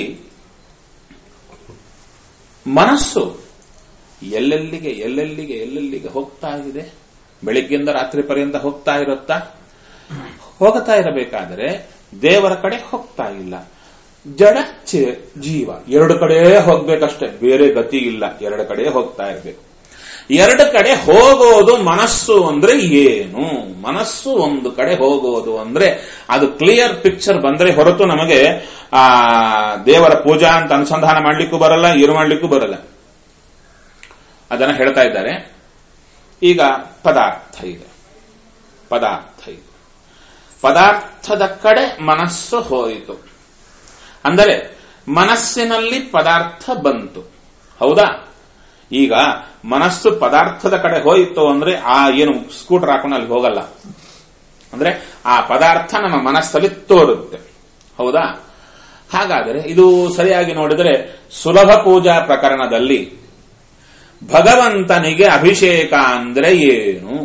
ಮನಸ್ಸು ಎಲ್ಲೆಲ್ಲಿಗೆ ಎಲ್ಲೆಲ್ಲಿಗೆ ಎಲ್ಲೆಲ್ಲಿಗೆ ಹೋಗ್ತಾ ಇದೆ ಬೆಳಿಗ್ಗೆಯಿಂದ ರಾತ್ರಿ ಪರ್ಯಂತ ಹೋಗ್ತಾ ಇರುತ್ತಾ ಹೋಗ್ತಾ ಇರಬೇಕಾದರೆ ದೇವರ ಕಡೆ ಹೋಗ್ತಾ ಇಲ್ಲ ಜಡ ಚೇ- ಜೀವ ಎರಡು ಕಡೆ ಹೋಗ್ಬೇಕಷ್ಟೇ ಬೇರೆ ಗತಿ ಇಲ್ಲ ಎರಡು ಕಡೆ ಹೋಗ್ತಾ ಇರಬೇಕು ಎರಡು ಕಡೆ ಹೋಗೋದು ಮನಸ್ಸು ಅಂದ್ರೆ ಏನು ಮನಸ್ಸು ಒಂದು ಕಡೆ ಹೋಗೋದು ಅಂದ್ರೆ ಅದು ಕ್ಲಿಯರ್ ಪಿಕ್ಚರ್ ಬಂದ್ರೆ ಹೊರತು ನಮಗೆ ಆ ದೇವರ ಪೂಜಾ ಅಂತ ಅನುಸಂಧಾನ ಮಾಡ್ಲಿಕ್ಕೂ ಬರಲ್ಲ ಏನು ಮಾಡ್ಲಿಕ್ಕೂ ಬರಲ್ಲ ಅದನ್ನ ಹೇಳ್ತಾ ಇದ್ದಾರೆ ಈಗ ಪದಾರ್ಥ ಇದೆ ಪದಾರ್ಥ ಇದೆ ಪದಾರ್ಥದ ಕಡೆ ಮನಸ್ಸು ಹೋಯಿತು ಅಂದರೆ ಮನಸ್ಸಿನಲ್ಲಿ ಪದಾರ್ಥ ಬಂತು ಹೌದಾ ಈಗ ಮನಸ್ಸು ಪದಾರ್ಥದ ಕಡೆ ಹೋಯಿತು ಅಂದ್ರೆ ಆ ಏನು ಸ್ಕೂಟರ್ ಹಾಕೊಂಡು ಅಲ್ಲಿ ಹೋಗಲ್ಲ ಅಂದ್ರೆ ಆ ಪದಾರ್ಥ ನಮ್ಮ ಮನಸ್ಸಲ್ಲಿ ತೋರುತ್ತೆ ಹೌದಾ ಹಾಗಾದರೆ ಇದು ಸರಿಯಾಗಿ ನೋಡಿದರೆ ಸುಲಭ ಪೂಜಾ ಪ್ರಕರಣದಲ್ಲಿ ಭಗವಂತನಿಗೆ ಅಭಿಷೇಕ ಅಂದ್ರೆ ಏನು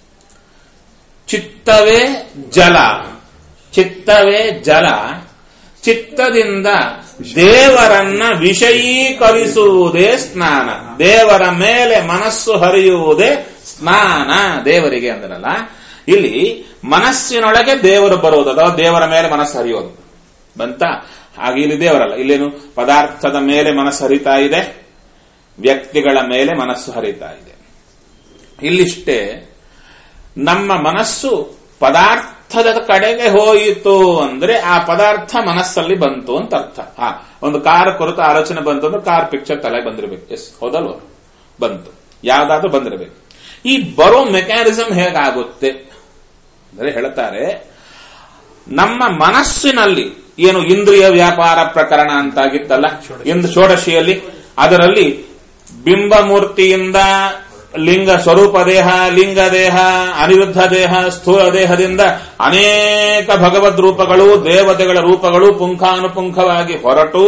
ಚಿತ್ತವೇ ಜಲ ಚಿತ್ತವೇ ಜಲ ಚಿತ್ತದಿಂದ ದೇವರನ್ನ ವಿಷಯೀಕರಿಸುವುದೇ ಸ್ನಾನ ದೇವರ ಮೇಲೆ ಮನಸ್ಸು ಹರಿಯುವುದೇ ಸ್ನಾನ ದೇವರಿಗೆ ಅಂದ್ರಲ್ಲ ಇಲ್ಲಿ ಮನಸ್ಸಿನೊಳಗೆ ದೇವರು ಬರುವುದು ಅಥವಾ ದೇವರ ಮೇಲೆ ಮನಸ್ಸು ಹರಿಯೋದು ಬಂತ ಹಾಗೆ ಇಲ್ಲಿ ದೇವರಲ್ಲ ಇಲ್ಲೇನು ಪದಾರ್ಥದ ಮೇಲೆ ಮನಸ್ಸು ಹರಿತಾ ಇದೆ ವ್ಯಕ್ತಿಗಳ ಮೇಲೆ ಮನಸ್ಸು ಹರಿತಾ ಇದೆ ಇಲ್ಲಿಷ್ಟೇ ನಮ್ಮ ಮನಸ್ಸು ಪದಾರ್ಥದ ಕಡೆಗೆ ಹೋಯಿತು ಅಂದ್ರೆ ಆ ಪದಾರ್ಥ ಮನಸ್ಸಲ್ಲಿ ಬಂತು ಅಂತ ಅರ್ಥ ಹಾ ಒಂದು ಕಾರ್ ಕುರಿತು ಆಲೋಚನೆ ಬಂತು ಅಂದ್ರೆ ಕಾರ್ ಪಿಕ್ಚರ್ ತಲೆ ಬಂದಿರಬೇಕು ಎಸ್ ಹೌದಲ್ವ ಬಂತು ಯಾವ್ದಾದ್ರೂ ಬಂದಿರಬೇಕು ಈ ಬರೋ ಮೆಕ್ಯಾನಿಸಮ್ ಹೇಗಾಗುತ್ತೆ ಅಂದ್ರೆ ಹೇಳ್ತಾರೆ ನಮ್ಮ ಮನಸ್ಸಿನಲ್ಲಿ ಏನು ಇಂದ್ರಿಯ ವ್ಯಾಪಾರ ಪ್ರಕರಣ ಅಂತಾಗಿತ್ತಲ್ಲ ಇಂದು ಷೋಡಶಿಯಲ್ಲಿ ಅದರಲ್ಲಿ ಬಿಂಬಮೂರ್ತಿಯಿಂದ ಲಿಂಗ ಸ್ವರೂಪ ದೇಹ ಲಿಂಗ ದೇಹ ಅನಿರುದ್ಧ ದೇಹ ಸ್ಥೂಲ ದೇಹದಿಂದ ಅನೇಕ ಭಗವದ್ ರೂಪಗಳು ದೇವತೆಗಳ ರೂಪಗಳು ಪುಂಖಾನುಪುಂಖವಾಗಿ ಹೊರಟು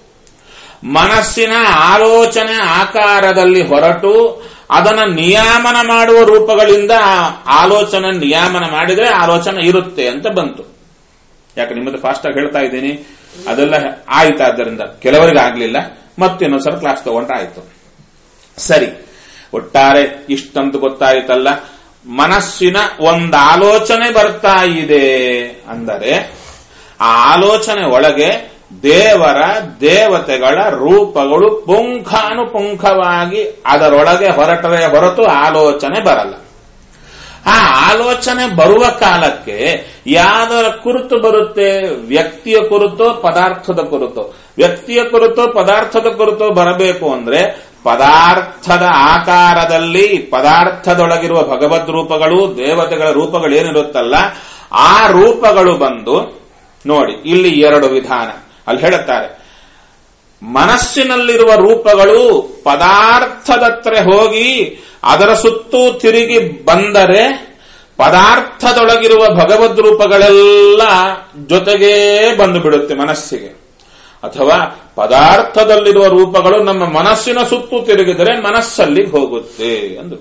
ಮನಸ್ಸಿನ ಆಲೋಚನೆ ಆಕಾರದಲ್ಲಿ ಹೊರಟು ಅದನ್ನ ನಿಯಾಮನ ಮಾಡುವ ರೂಪಗಳಿಂದ ಆ ಆಲೋಚನೆ ನಿಯಾಮನ ಮಾಡಿದ್ರೆ ಆಲೋಚನೆ ಇರುತ್ತೆ ಅಂತ ಬಂತು ಯಾಕೆ ನಿಮ್ಮದು ಫಾಸ್ಟ್ ಆಗಿ ಹೇಳ್ತಾ ಇದ್ದೀನಿ ಅದೆಲ್ಲ ಆಯ್ತು ಆದ್ದರಿಂದ ಕೆಲವರಿಗೆ ಆಗ್ಲಿಲ್ಲ ಮತ್ತಿನ್ನೊಂದ್ಸಲ ಕ್ಲಾಸ್ ತಗೊಂಡ್ರೆ ಆಯ್ತು ಸರಿ ಒಟ್ಟಾರೆ ಇಷ್ಟಂತೂ ಗೊತ್ತಾಯ್ತಲ್ಲ ಮನಸ್ಸಿನ ಒಂದು ಆಲೋಚನೆ ಬರ್ತಾ ಇದೆ ಅಂದರೆ ಆ ಆಲೋಚನೆ ಒಳಗೆ ದೇವರ ದೇವತೆಗಳ ರೂಪಗಳು ಪುಂಖಾನುಪುಂಖವಾಗಿ ಅದರೊಳಗೆ ಹೊರಟರೆ ಹೊರತು ಆಲೋಚನೆ ಬರಲ್ಲ ಆ ಆಲೋಚನೆ ಬರುವ ಕಾಲಕ್ಕೆ ಯಾವ್ದರ ಕುರಿತು ಬರುತ್ತೆ ವ್ಯಕ್ತಿಯ ಕುರಿತು ಪದಾರ್ಥದ ಕುರಿತು ವ್ಯಕ್ತಿಯ ಕುರಿತು ಪದಾರ್ಥದ ಕುರಿತು ಬರಬೇಕು ಅಂದ್ರೆ ಪದಾರ್ಥದ ಆಕಾರದಲ್ಲಿ ಪದಾರ್ಥದೊಳಗಿರುವ ಭಗವದ್ ರೂಪಗಳು ದೇವತೆಗಳ ರೂಪಗಳು ಏನಿರುತ್ತಲ್ಲ ಆ ರೂಪಗಳು ಬಂದು ನೋಡಿ ಇಲ್ಲಿ ಎರಡು ವಿಧಾನ ಅಲ್ಲಿ ಹೇಳುತ್ತಾರೆ ಮನಸ್ಸಿನಲ್ಲಿರುವ ರೂಪಗಳು ಪದಾರ್ಥದತ್ರ ಹೋಗಿ ಅದರ ಸುತ್ತೂ ತಿರುಗಿ ಬಂದರೆ ಪದಾರ್ಥದೊಳಗಿರುವ ಭಗವದ್ ರೂಪಗಳೆಲ್ಲ ಜೊತೆಗೇ ಬಂದು ಬಿಡುತ್ತೆ ಮನಸ್ಸಿಗೆ ಅಥವಾ ಪದಾರ್ಥದಲ್ಲಿರುವ ರೂಪಗಳು ನಮ್ಮ ಮನಸ್ಸಿನ ಸುತ್ತು ತಿರುಗಿದರೆ ಮನಸ್ಸಲ್ಲಿ ಹೋಗುತ್ತೆ ಅಂದು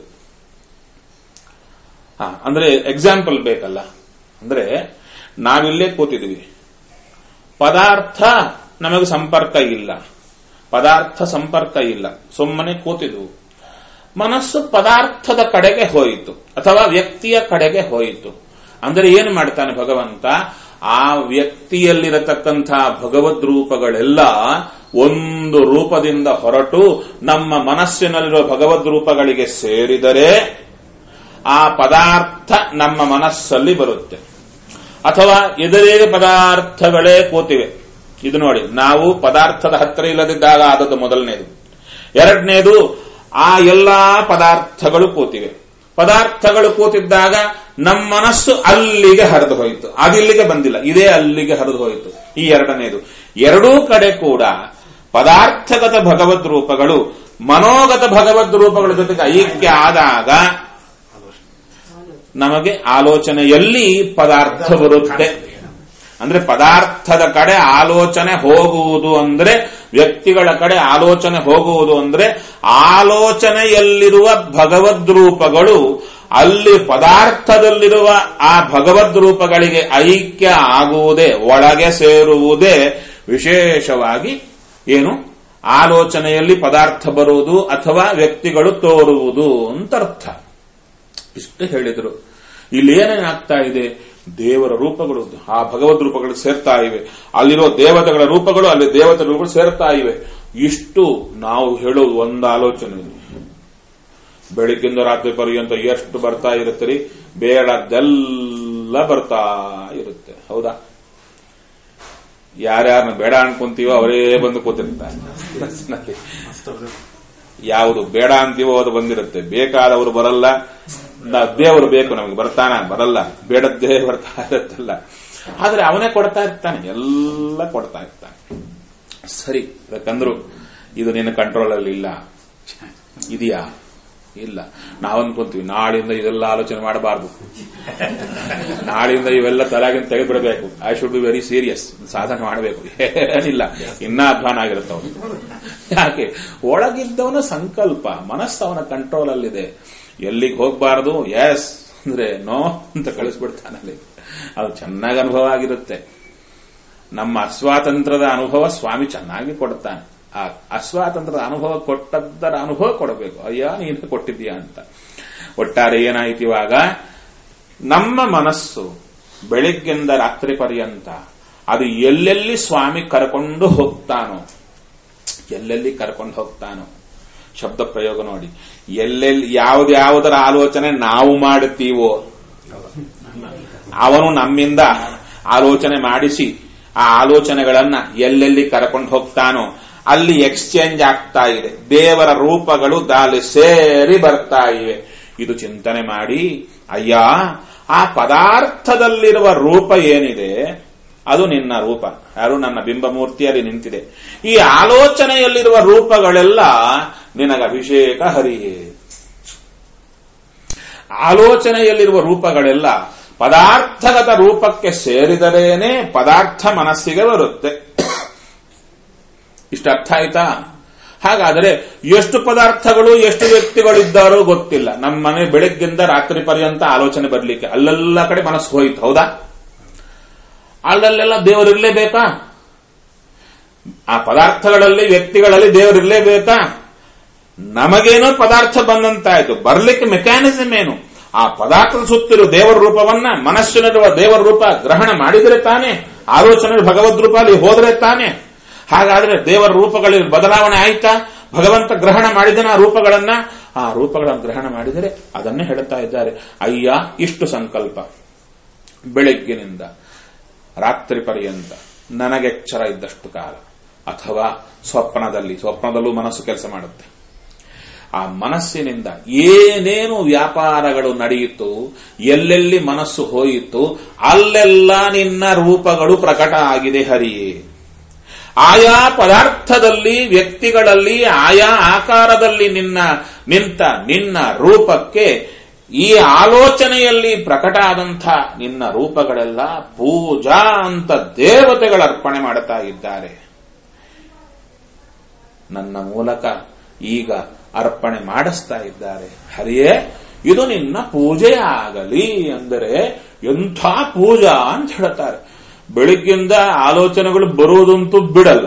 ಹಾ ಅಂದ್ರೆ ಎಕ್ಸಾಂಪಲ್ ಬೇಕಲ್ಲ ಅಂದ್ರೆ ನಾವಿಲ್ಲೇ ಕೂತಿದ್ವಿ ಪದಾರ್ಥ ನಮಗೆ ಸಂಪರ್ಕ ಇಲ್ಲ ಪದಾರ್ಥ ಸಂಪರ್ಕ ಇಲ್ಲ ಸುಮ್ಮನೆ ಕೂತಿದ್ವು ಮನಸ್ಸು ಪದಾರ್ಥದ ಕಡೆಗೆ ಹೋಯಿತು ಅಥವಾ ವ್ಯಕ್ತಿಯ ಕಡೆಗೆ ಹೋಯಿತು ಅಂದರೆ ಏನು ಮಾಡ್ತಾನೆ ಭಗವಂತ ಆ ವ್ಯಕ್ತಿಯಲ್ಲಿರತಕ್ಕಂಥ ಭಗವದ್ ರೂಪಗಳೆಲ್ಲ ಒಂದು ರೂಪದಿಂದ ಹೊರಟು ನಮ್ಮ ಮನಸ್ಸಿನಲ್ಲಿರುವ ಭಗವದ್ ರೂಪಗಳಿಗೆ ಸೇರಿದರೆ ಆ ಪದಾರ್ಥ ನಮ್ಮ ಮನಸ್ಸಲ್ಲಿ ಬರುತ್ತೆ ಅಥವಾ ಎದುರೇ ಪದಾರ್ಥಗಳೇ ಕೂತಿವೆ ಇದು ನೋಡಿ ನಾವು ಪದಾರ್ಥದ ಹತ್ತಿರ ಇಲ್ಲದಿದ್ದಾಗ ಆದದ್ದು ಮೊದಲನೇದು ಎರಡನೇದು ಆ ಎಲ್ಲಾ ಪದಾರ್ಥಗಳು ಕೂತಿವೆ ಪದಾರ್ಥಗಳು ಕೂತಿದ್ದಾಗ ನಮ್ಮ ಮನಸ್ಸು ಅಲ್ಲಿಗೆ ಹರಿದು ಹೋಯಿತು ಅದಿಲ್ಲಿಗೆ ಬಂದಿಲ್ಲ ಇದೇ ಅಲ್ಲಿಗೆ ಹರಿದು ಹೋಯಿತು ಈ ಎರಡನೇದು ಎರಡೂ ಕಡೆ ಕೂಡ ಪದಾರ್ಥಗತ ಭಗವದ್ ರೂಪಗಳು ಮನೋಗತ ಭಗವದ್ ರೂಪಗಳ ಜೊತೆಗೆ ಐಕ್ಯ ಆದಾಗ ನಮಗೆ ಆಲೋಚನೆಯಲ್ಲಿ ಪದಾರ್ಥ ಬರುತ್ತೆ ಅಂದ್ರೆ ಪದಾರ್ಥದ ಕಡೆ ಆಲೋಚನೆ ಹೋಗುವುದು ಅಂದ್ರೆ ವ್ಯಕ್ತಿಗಳ ಕಡೆ ಆಲೋಚನೆ ಹೋಗುವುದು ಅಂದ್ರೆ ಆಲೋಚನೆಯಲ್ಲಿರುವ ಭಗವದ್ ರೂಪಗಳು ಅಲ್ಲಿ ಪದಾರ್ಥದಲ್ಲಿರುವ ಆ ಭಗವದ್ ರೂಪಗಳಿಗೆ ಐಕ್ಯ ಆಗುವುದೇ ಒಳಗೆ ಸೇರುವುದೇ ವಿಶೇಷವಾಗಿ ಏನು ಆಲೋಚನೆಯಲ್ಲಿ ಪದಾರ್ಥ ಬರುವುದು ಅಥವಾ ವ್ಯಕ್ತಿಗಳು ತೋರುವುದು ಅಂತ ಅರ್ಥ ಇಷ್ಟು ಹೇಳಿದರು ಇಲ್ಲಿ ಏನೇನಾಗ್ತಾ ಇದೆ ದೇವರ ರೂಪಗಳು ಆ ಭಗವದ್ ರೂಪಗಳು ಸೇರ್ತಾ ಇವೆ ಅಲ್ಲಿರೋ ದೇವತೆಗಳ ರೂಪಗಳು ಅಲ್ಲಿ ದೇವತೆಗಳ ರೂಪಗಳು ಸೇರ್ತಾ ಇವೆ ಇಷ್ಟು ನಾವು ಹೇಳೋದು ಒಂದು ಆಲೋಚನೆ ಬೆಳಿಗ್ಗಿಂದ ರಾತ್ರಿ ಪರ್ಯಂತ ಎಷ್ಟು ಬರ್ತಾ ಇರುತ್ತೆ ರೀ ಬೇಡದ್ದೆಲ್ಲ ಬರ್ತಾ ಇರುತ್ತೆ ಹೌದಾ ಯಾರ್ಯಾರನ್ನ ಬೇಡ ಅನ್ಕೊಂತೀವೋ ಅವರೇ ಬಂದು ಕೂತಿರ್ತಾರೆ ಮನಸ್ಸಿನಲ್ಲಿ. ಯಾವುದು ಬೇಡ ಅಂತೀವೋ ಅದು ಬಂದಿರುತ್ತೆ ಬೇಕಾದವರು ಬರಲ್ಲ ನ- ದೇವರು ಬೇಕು ನಮಗೆ ಬರ್ತಾನ ಬರಲ್ಲ ಬೇಡದ್ದೇ ಬರ್ತಾ ಇರುತ್ತಲ್ಲ ಆದ್ರೆ ಅವನೇ ಕೊಡ್ತಾ ಇರ್ತಾನೆ ಎಲ್ಲ ಕೊಡ್ತಾ ಇರ್ತಾನೆ ಸರಿ ಯಾಕಂದ್ರು ಇದು ನಿನ್ನ ಕಂಟ್ರೋಲ್ ಅಲ್ಲಿ ಇಲ್ಲ ಇದೆಯಾ ಇಲ್ಲ ನಾವು ಅನ್ಕೊಂತೀವಿ ನಾಳಿಂದ ಇದೆಲ್ಲ ಆಲೋಚನೆ ಮಾಡಬಾರ್ದು ನಾಳಿಂದ ಇವೆಲ್ಲ ತಲೆಗಿಂದ ತೆಗೆದ್ಬಿಡಬೇಕು I should be very serious ಸಾಧನೆ ಮಾಡಬೇಕು ಏನಿಲ್ಲ ಇನ್ನ ಅಧ್ವಾನ ಆಗಿರುತ್ತೆ ಅವನು ಯಾಕೆ ಒಳಗಿದ್ದವನ ಸಂಕಲ್ಪ ಮನಸ್ಸು ಅವನ ಕಂಟ್ರೋಲ್ ಅಲ್ಲಿದೆ ಎಲ್ಲಿಗೆ ಹೋಗಬಾರದು ಎಸ್ ಅಂದ್ರೆ ನೋ ಅಂತ ಕಳಿಸ್ಬಿಡ್ತಾನಲ್ಲಿ ಅದು ಚೆನ್ನಾಗಿ ಅನುಭವ ಆಗಿರುತ್ತೆ ನಮ್ಮ ಅಸ್ವಾತಂತ್ರ್ಯದ ಅನುಭವ ಸ್ವಾಮಿ ಚೆನ್ನಾಗಿ ಕೊಡ್ತಾನೆ ಆ ಅಸ್ವಾತಂತ್ರ್ಯದ ಅನುಭವ ಕೊಟ್ಟದ್ದರ ಅನುಭವ ಕೊಡಬೇಕು ಅಯ್ಯ ನೀನು ಕೊಟ್ಟಿದ್ದೀಯಾ ಅಂತ ಒಟ್ಟಾರೆ ಏನಾಯ್ತು ಇವಾಗ ನಮ್ಮ ಮನಸ್ಸು ಬೆಳಿಗ್ಗೆಂದ ರಾತ್ರಿ ಪರ್ಯಂತ ಅದು ಎಲ್ಲೆಲ್ಲಿ ಸ್ವಾಮಿ ಕರ್ಕೊಂಡು ಹೋಗ್ತಾನೋ ಎಲ್ಲೆಲ್ಲಿ ಕರ್ಕೊಂಡು ಹೋಗ್ತಾನೋ ಶಬ್ದ ಪ್ರಯೋಗ ನೋಡಿ ಎಲ್ಲೆಲ್ಲಿ ಯಾವ್ದ್ಯಾವುದರ ಆಲೋಚನೆ ನಾವು ಮಾಡುತ್ತೀವೋ ಅವನು ನಮ್ಮಿಂದ ಆಲೋಚನೆ ಮಾಡಿಸಿ ಆ ಆಲೋಚನೆಗಳನ್ನ ಎಲ್ಲೆಲ್ಲಿ ಕರ್ಕೊಂಡು ಹೋಗ್ತಾನೋ ಅಲ್ಲಿ ಎಕ್ಸ್ಚೇಂಜ್ ಆಗ್ತಾ ಇದೆ ದೇವರ ರೂಪಗಳು ದಾಲಿ ಸೇರಿ ಬರ್ತಾ ಇವೆ ಇದು ಚಿಂತನೆ ಮಾಡಿ ಅಯ್ಯ ಆ ಪದಾರ್ಥದಲ್ಲಿರುವ ರೂಪ ಏನಿದೆ ಅದು ನಿನ್ನ ರೂಪ ಯಾರು ನನ್ನ ಬಿಂಬಮೂರ್ತಿಯಲ್ಲಿ ನಿಂತಿದೆ ಈ ಆಲೋಚನೆಯಲ್ಲಿರುವ ರೂಪಗಳೆಲ್ಲ ನಿನಗ ಅಭಿಷೇಕ ಹರಿಯೇ ಆಲೋಚನೆಯಲ್ಲಿರುವ ರೂಪಗಳೆಲ್ಲ ಪದಾರ್ಥಗತ ರೂಪಕ್ಕೆ ಸೇರಿದರೇನೆ ಪದಾರ್ಥ ಮನಸ್ಸಿಗೆ ಬರುತ್ತೆ ಇಷ್ಟ ಅರ್ಥ ಆಯ್ತಾ ಹಾಗಾದರೆ ಎಷ್ಟು ಪದಾರ್ಥಗಳು ಎಷ್ಟು ವ್ಯಕ್ತಿಗಳಿದ್ದಾರೋ ಗೊತ್ತಿಲ್ಲ ನಮ್ಮ ಮನೆ ಬೆಳಗ್ಗಿಂದ ರಾತ್ರಿ ಪರ್ಯಂತ ಆಲೋಚನೆ ಬರಲಿಕ್ಕೆ ಅಲ್ಲೆಲ್ಲ ಕಡೆ ಮನಸ್ಸು ಹೋಯ್ತು ಹೌದಾ ಅಲ್ಲಲ್ಲೆಲ್ಲ ದೇವರಿರ್ಲೇಬೇಕಾ ಆ ಪದಾರ್ಥಗಳಲ್ಲಿ ವ್ಯಕ್ತಿಗಳಲ್ಲಿ ದೇವರಿರ್ಲೇಬೇಕಾ ನಮಗೇನೋ ಪದಾರ್ಥ ಬಂದಂತಾಯ್ತು ಬರ್ಲಿಕ್ಕೆ ಮೆಕ್ಯಾನಿಸಮ್ ಏನು ಆ ಪದಾರ್ಥದ ಸುತ್ತಿರುವ ದೇವರ ರೂಪವನ್ನ ಮನಸ್ಸಿನಲ್ಲಿರುವ ದೇವರ ರೂಪ ಗ್ರಹಣ ಮಾಡಿದರೆ ತಾನೆ ಆಲೋಚನೆ ಭಗವದ್ ರೂಪ ಅಲ್ಲಿ ಹೋದ್ರೆ ತಾನೆ ಹಾಗಾದ್ರೆ ದೇವರ ರೂಪಗಳಲ್ಲಿ ಬದಲಾವಣೆ ಆಯ್ತಾ ಭಗವಂತ ಗ್ರಹಣ ಮಾಡಿದನ ಆ ರೂಪಗಳನ್ನ ಆ ರೂಪಗಳನ್ನು ಗ್ರಹಣ ಮಾಡಿದರೆ ಅದನ್ನೇ ಹೇಳುತ್ತಾ ಇದ್ದಾರೆ ಅಯ್ಯ ಇಷ್ಟು ಸಂಕಲ್ಪ ಬೆಳಗ್ಗಿನಿಂದ ರಾತ್ರಿ ಪರ್ಯಂತ ನನಗೆಚ್ಚರ ಇದ್ದಷ್ಟು ಕಾಲ ಅಥವಾ ಸ್ವಪ್ನದಲ್ಲಿ ಸ್ವಪ್ನದಲ್ಲೂ ಮನಸ್ಸು ಕೆಲಸ ಮಾಡುತ್ತೆ ಆ ಮನಸ್ಸಿನಿಂದ ಏನೇನು ವ್ಯಾಪಾರಗಳು ನಡೆಯಿತು ಎಲ್ಲೆಲ್ಲಿ ಮನಸ್ಸು ಹೋಯಿತು ಅಲ್ಲೆಲ್ಲ ನಿನ್ನ ರೂಪಗಳು ಪ್ರಕಟ ಆಗಿದೆ ಹರಿಯೇ ಆಯಾ ಪದಾರ್ಥದಲ್ಲಿ ವ್ಯಕ್ತಿಗಳಲ್ಲಿ ಆಯಾ ಆಕಾರದಲ್ಲಿ ನಿನ್ನ ನಿಂತ ನಿನ್ನ ರೂಪಕ್ಕೆ ಈ ಆಲೋಚನೆಯಲ್ಲಿ ಪ್ರಕಟ ಆದಂಥ ನಿನ್ನ ರೂಪಗಳೆಲ್ಲ ಪೂಜಾ ಅಂತ ದೇವತೆಗಳ ಅರ್ಪಣೆ ಮಾಡುತ್ತಾ ಇದ್ದಾರೆ ನನ್ನ ಮೂಲಕ ಈಗ ಅರ್ಪಣೆ ಮಾಡಿಸ್ತಾ ಇದ್ದಾರೆ ಹರಿಯೇ ಇದು ನಿನ್ನ ಪೂಜೆ ಆಗಲಿ ಅಂದರೆ ಎಂಥ ಪೂಜಾ ಅಂತ ಹೇಳ್ತಾರೆ ಬೆಳಿಗ್ಗಿಂದ ಆಲೋಚನೆಗಳು ಬರುವುದಂತೂ ಬಿಡಲ್ಲ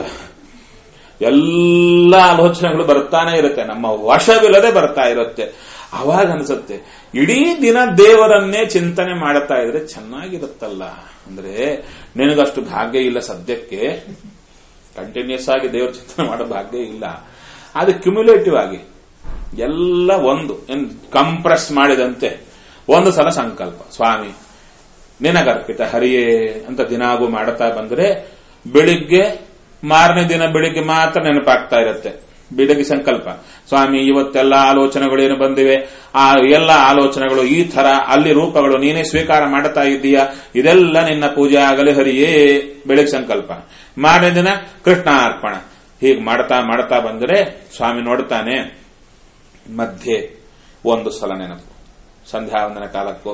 ಎಲ್ಲ ಆಲೋಚನೆಗಳು ಬರ್ತಾನೆ ಇರುತ್ತೆ ನಮ್ಮ ವಶವಿಲ್ಲದೆ ಬರ್ತಾ ಇರುತ್ತೆ ಅವಾಗ ಅನ್ಸುತ್ತೆ ಇಡೀ ದಿನ ದೇವರನ್ನೇ ಚಿಂತನೆ ಮಾಡುತ್ತಾ ಇದ್ರೆ ಚೆನ್ನಾಗಿರುತ್ತಲ್ಲ ಅಂದ್ರೆ ನಿನಗಷ್ಟು ಭಾಗ್ಯ ಇಲ್ಲ ಸದ್ಯಕ್ಕೆ ಕಂಟಿನ್ಯೂಸ್ ಆಗಿ ದೇವರ ಚಿಂತನೆ ಮಾಡೋ ಭಾಗ್ಯ ಇಲ್ಲ ಅದು ಕ್ಯುಮ್ಯುಲೇಟಿವ್ ಆಗಿ ಎಲ್ಲ ಒಂದು ಕಂಪ್ರೆಸ್ ಮಾಡಿದಂತೆ ಒಂದು ಸಲ ಸಂಕಲ್ಪ ಸ್ವಾಮಿ ನಿನಗರ್ಪಿತ ಹರಿಯೇ ಅಂತ ದಿನಾಗೂ ಮಾಡುತ್ತಾ ಬಂದ್ರೆ ಬೆಳಿಗ್ಗೆ ಮಾರನೇ ದಿನ ಬೆಳಿಗ್ಗೆ ಮಾತ್ರ ನೆನಪಾಗ್ತಾ ಇರುತ್ತೆ ಬೆಳಿಗ್ಗೆ ಸಂಕಲ್ಪ ಸ್ವಾಮಿ ಇವತ್ತೆಲ್ಲ ಆಲೋಚನೆಗಳೇನು ಬಂದಿವೆ ಆ ಎಲ್ಲ ಆಲೋಚನೆಗಳು ಈ ತರ ಅಲ್ಲಿ ರೂಪಗಳು ನೀನೇ ಸ್ವೀಕಾರ ಮಾಡುತ್ತಾ ಇದ್ದೀಯಾ ಇದೆಲ್ಲ ನಿನ್ನ ಪೂಜೆ ಆಗಲಿ ಹರಿಯೇ ಬೆಳಿಗ್ಗೆ ಸಂಕಲ್ಪ ಮಾರನೇ ದಿನ ಕೃಷ್ಣಾರ್ಪಣ ಹೀಗೆ ಮಾಡ್ತಾ ಮಾಡ್ತಾ ಬಂದರೆ ಸ್ವಾಮಿ ನೋಡ್ತಾನೆ ಮಧ್ಯೆ ಒಂದು ಸಲ ನೆನಪು ಸಂಧ್ಯಾ ವಂದನ ಕಾಲಕ್ಕೂ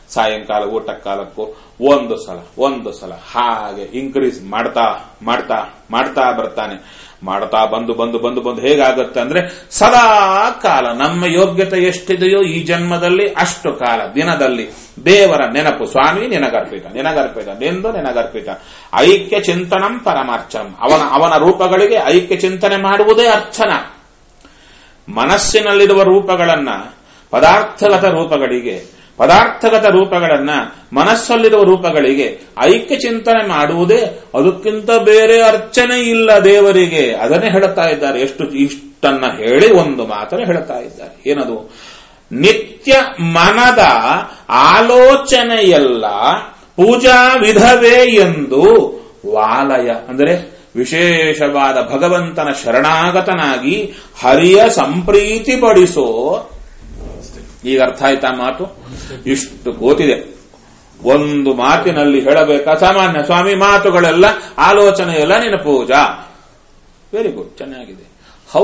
ಸಾಯಂಕಾಲ ಊಟ ಕಾಲಕ್ಕೂ ಒಂದು ಸಲ ಒಂದು ಸಲ ಹಾಗೆ ಇನ್ಕ್ರೀಸ್ ಮಾಡ್ತಾ ಮಾಡ್ತಾ ಮಾಡ್ತಾ ಬರ್ತಾನೆ ಮಾಡ್ತಾ ಬಂದು ಬಂದು ಬಂದು ಬಂದು ಹೇಗಾಗುತ್ತೆ ಅಂದ್ರೆ ಸದಾ ಕಾಲ ನಮ್ಮ ಯೋಗ್ಯತೆ ಎಷ್ಟಿದೆಯೋ ಈ ಜನ್ಮದಲ್ಲಿ ಅಷ್ಟು ಕಾಲ ದಿನದಲ್ಲಿ ದೇವರ ನೆನಪು ಸ್ವಾಮಿ ನಿನಗರ್ಪಿತ ನಿನಗರ್ಪಿತ ನೆಂದು ನಿನಗರ್ಪಿತ ಐಕ್ಯ ಚಿಂತನಂ ಪರಮಾರ್ಚನಂ ಅವನ ಅವನ ರೂಪಗಳಿಗೆ ಐಕ್ಯ ಚಿಂತನೆ ಮಾಡುವುದೇ ಅರ್ಚನ ಮನಸ್ಸಿನಲ್ಲಿರುವ ರೂಪಗಳನ್ನ ಪದಾರ್ಥಗತ ರೂಪಗಳಿಗೆ ಪದಾರ್ಥಗತ ರೂಪಗಳನ್ನ ಮನಸ್ಸಲ್ಲಿರುವ ರೂಪಗಳಿಗೆ ಐಕ್ಯ ಚಿಂತನೆ ಮಾಡುವುದೇ ಅದಕ್ಕಿಂತ ಬೇರೆ ಅರ್ಚನೆ ಇಲ್ಲ ದೇವರಿಗೆ ಅದನ್ನೇ ಹೇಳುತ್ತಾ ಇದ್ದಾರೆ ಎಷ್ಟು ಇಷ್ಟನ್ನ ಹೇಳಿ ಒಂದು ಮಾತನ್ನು ಹೇಳುತ್ತಾ ಇದ್ದಾರೆ ಏನದು ನಿತ್ಯ ಮನದ ಆಲೋಚನೆಯಲ್ಲ ಪೂಜಾ ವಿಧವೇ ಎಂದು ವಾಲಯ ಅಂದರೆ ವಿಶೇಷವಾದ ಭಗವಂತನ ಶರಣಾಗತನಾಗಿ ಹರಿಯ ಸಂಪ್ರೀತಿ ಪಡಿಸೋ ಈಗ ಅರ್ಥ ಆಯ್ತಾ ಮಾತು ಇಷ್ಟು ಕೂತಿದೆ ಒಂದು ಮಾತಿನಲ್ಲಿ ಹೇಳಬೇಕಾ ಸಾಮಾನ್ಯ ಸ್ವಾಮಿ ಮಾತುಗಳೆಲ್ಲ ಆಲೋಚನೆ ಎಲ್ಲ ನಿನ್ನ ಪೂಜಾ ವೆರಿ ಗುಡ್ ಚೆನ್ನಾಗಿದೆ ಹೌ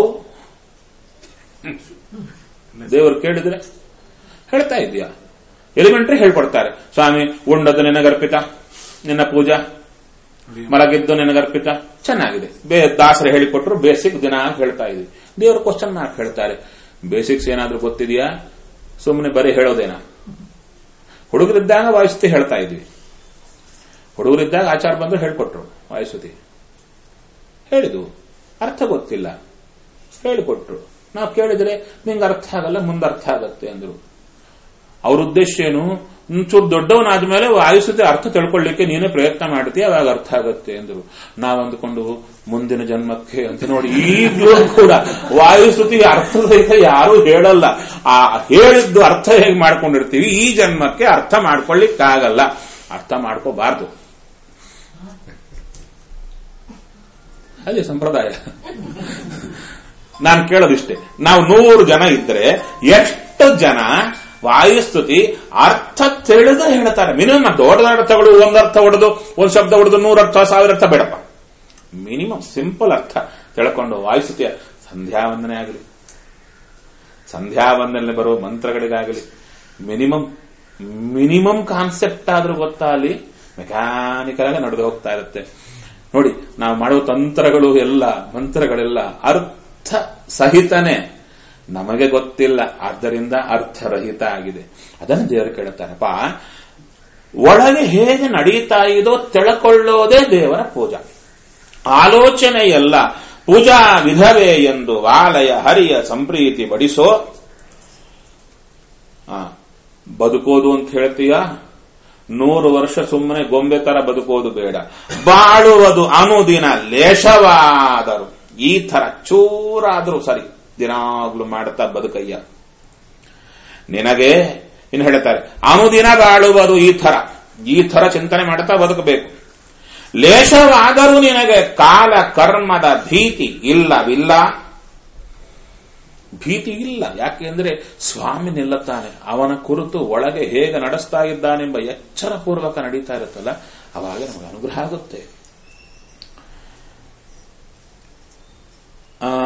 ದೇವರು ಕೇಳಿದ್ರೆ ಹೇಳ್ತಾ ಇದೆಯಾ ಎಲಿಮೆಂಟ್ರಿ ಹೇಳ್ಕೊಡ್ತಾರೆ ಸ್ವಾಮಿ ಉಂಡದ್ದು ನಿನಗರ್ಪಿತ ನಿನ್ನ ಪೂಜಾ ಮಲಗಿದ್ದು ನಿನಗರ್ಪಿತ ಚೆನ್ನಾಗಿದೆ ಬೇ ದಾಸರು ಹೇಳಿಕೊಟ್ರು ಬೇಸಿಕ್ ದಿನ ಹೇಳ್ತಾ ಇದ್ವಿ ದೇವರು ಕ್ವಶನ್ ಮಾರ್ಕ್ ಹೇಳ್ತಾರೆ ಬೇಸಿಕ್ಸ್ ಏನಾದ್ರೂ ಗೊತ್ತಿದೆಯಾ ಸುಮ್ಮನೆ ಬರೀ ಹೇಳೋದೇನಾ ಹುಡುಗರಿದ್ದಾಗ ವಾಯಿಸ್ತಿ ಹೇಳ್ತಾ ಇದ್ವಿ ಹುಡುಗರಿದ್ದಾಗ ಆಚಾರ ಬಂದ್ರು ಹೇಳ್ಕೊಟ್ರು ವಾಯಿಸುತಿ ಹೇಳಿದ್ವು ಅರ್ಥ ಗೊತ್ತಿಲ್ಲ ಹೇಳಿಕೊಟ್ರು ನಾವು ಕೇಳಿದ್ರೆ ನಿಂಗೆ ಅರ್ಥ ಆಗಲ್ಲ ಮುಂದೆ ಅರ್ಥ ಆಗತ್ತೆ ಅಂದ್ರು ಅವ್ರ ಉದ್ದೇಶ ಏನು ಒಂಚೂರು ದೊಡ್ಡವನಾದ್ಮೇಲೆ ವಾಯುಸುತಿ ಅರ್ಥ ತಿಳ್ಕೊಳ್ಳಿಕ್ಕೆ ನೀನೇ ಪ್ರಯತ್ನ ಮಾಡ್ತೀಯ ಅವಾಗ ಅರ್ಥ ಆಗತ್ತೆ ಅಂದ್ರು ನಾವ್ ಅಂದ್ಕೊಂಡು ಮುಂದಿನ ಜನ್ಮಕ್ಕೆ ಅಂತ ನೋಡಿ ಈಗಲೂ ಕೂಡ ವಾಯುಸುತಿ ಅರ್ಥ ಸಹಿತ ಯಾರು ಹೇಳಲ್ಲ ಆ ಹೇಳಿದ್ದು ಅರ್ಥ ಹೇಗೆ ಮಾಡ್ಕೊಂಡಿರ್ತೀವಿ ಈ ಜನ್ಮಕ್ಕೆ ಅರ್ಥ ಮಾಡ್ಕೊಳ್ಳಿಕ್ಕಾಗಲ್ಲ ಅರ್ಥ ಮಾಡ್ಕೋಬಾರ್ದು ಅದೇ ಸಂಪ್ರದಾಯ ನಾನು ಕೇಳೋದಿಷ್ಟೇ ನಾವು ನೂರು ಜನ ಇದ್ರೆ ಎಷ್ಟು ಜನ ವಾಯುಸ್ತುತಿ ಅರ್ಥ ತಿಳಿದ ಹೇಳ್ತಾರೆ ಮಿನಿಮಮ್ ದೊಡ್ಡ ಅರ್ಥಗಳು ಒಂದ್ ಅರ್ಥ ಹೊಡೆದು ಒಂದ್ ಶಬ್ದ ಹೊಡೆದು ನೂರ ಅರ್ಥ ಸಾವಿರ ಅರ್ಥ ಬೇಡಪ್ಪ ಮಿನಿಮಮ್ ಸಿಂಪಲ್ ಅರ್ಥ ತಿಳ್ಕೊಂಡು ವಾಯುಸ್ತುತಿಯ ಸಂಧ್ಯಾ ವಂದನೆ ಆಗಲಿ ಸಂಧ್ಯಾ ವಂದನೆ ಬರುವ ಮಂತ್ರಗಳಿಗಾಗಲಿ ಮಿನಿಮಮ್ ಮಿನಿಮಮ್ ಕಾನ್ಸೆಪ್ಟ್ ಆದ್ರೂ ಗೊತ್ತಾಗಲಿ ಮೆಕ್ಯಾನಿಕಲ್ ಆಗಿ ನಡೆದು ಹೋಗ್ತಾ ಇರುತ್ತೆ ನೋಡಿ ನಾವು ಮಾಡುವ ತಂತ್ರಗಳು ಎಲ್ಲ ಮಂತ್ರಗಳೆಲ್ಲ ಅರ್ಥ ಸಹಿತನೇ ನಮಗೆ ಗೊತ್ತಿಲ್ಲ ಆದ್ದರಿಂದ ಅರ್ಥರಹಿತ ಆಗಿದೆ ಅದನ್ನು ದೇವರು ಕೇಳುತ್ತಾರಪ್ಪ ಒಳಗೆ ಹೇಗೆ ನಡೀತಾ ಇದೋ ತಿಳ್ಕೊಳ್ಳೋದೇ ದೇವರ ಪೂಜಾ ಆಲೋಚನೆಯಲ್ಲ ಪೂಜಾ ವಿಧವೇ ಎಂದು ವಾಲಯ ಹರಿಯ ಸಂಪ್ರೀತಿ ಬಡಿಸೋ ಆ, ಬದುಕೋದು ಅಂತ ಹೇಳ್ತೀಯ ನೂರು ವರ್ಷ ಸುಮ್ಮನೆ ಗೊಂಬೆ ತರ ಬದುಕೋದು ಬೇಡ ಬಾಳುವುದು ಅನುದಿನ ಲೇಷವಾದರು ಈ ತರ ಚೂರಾದ್ರೂ ಸರಿ ದಿನಾಗ್ಲೂ ಮಾಡ್ತಾ ಬದುಕಯ್ಯ ನಿನಗೆ ಇನ್ನು ಹೇಳ್ತಾರೆ ಅನುದಿನ ಬಾಳುವುದು ಈ ತರ ಈ ತರ ಚಿಂತನೆ ಮಾಡ್ತಾ ಬದುಕಬೇಕು ಲೇಷವಾದರೂ ನಿನಗೆ ಕಾಲ ಕರ್ಮದ ಭೀತಿ ಇಲ್ಲವಿಲ್ಲ ಭೀತಿ ಇಲ್ಲ ಯಾಕೆಂದ್ರೆ ಸ್ವಾಮಿ ನಿಲ್ಲುತ್ತಾನೆ ಅವನ ಕುರಿತು ಒಳಗೆ ಹೇಗೆ ನಡೆಸ್ತಾ ಇದ್ದಾನೆಂಬ ಎಚ್ಚರ ಪೂರ್ವಕ ನಡೀತಾ ಇರುತ್ತಲ್ಲ ಅವಾಗ ನಮಗೆ ಅನುಗ್ರಹ ಆಗುತ್ತೆ ಆ,